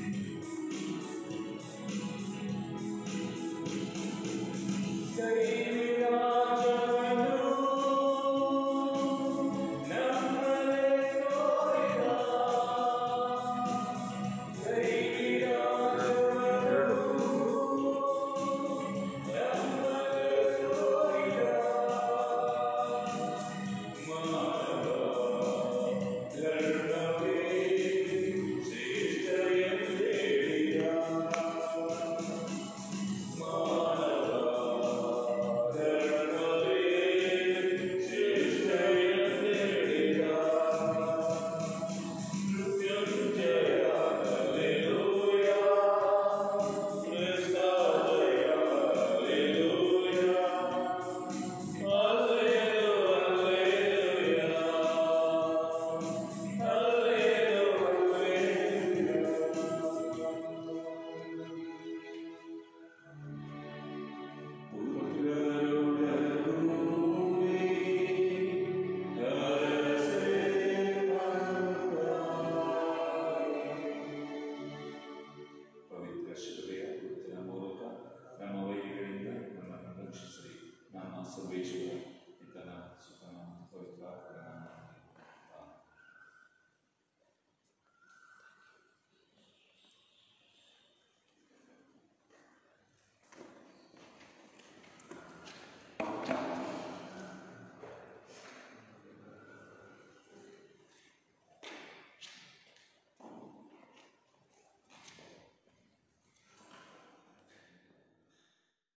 Dei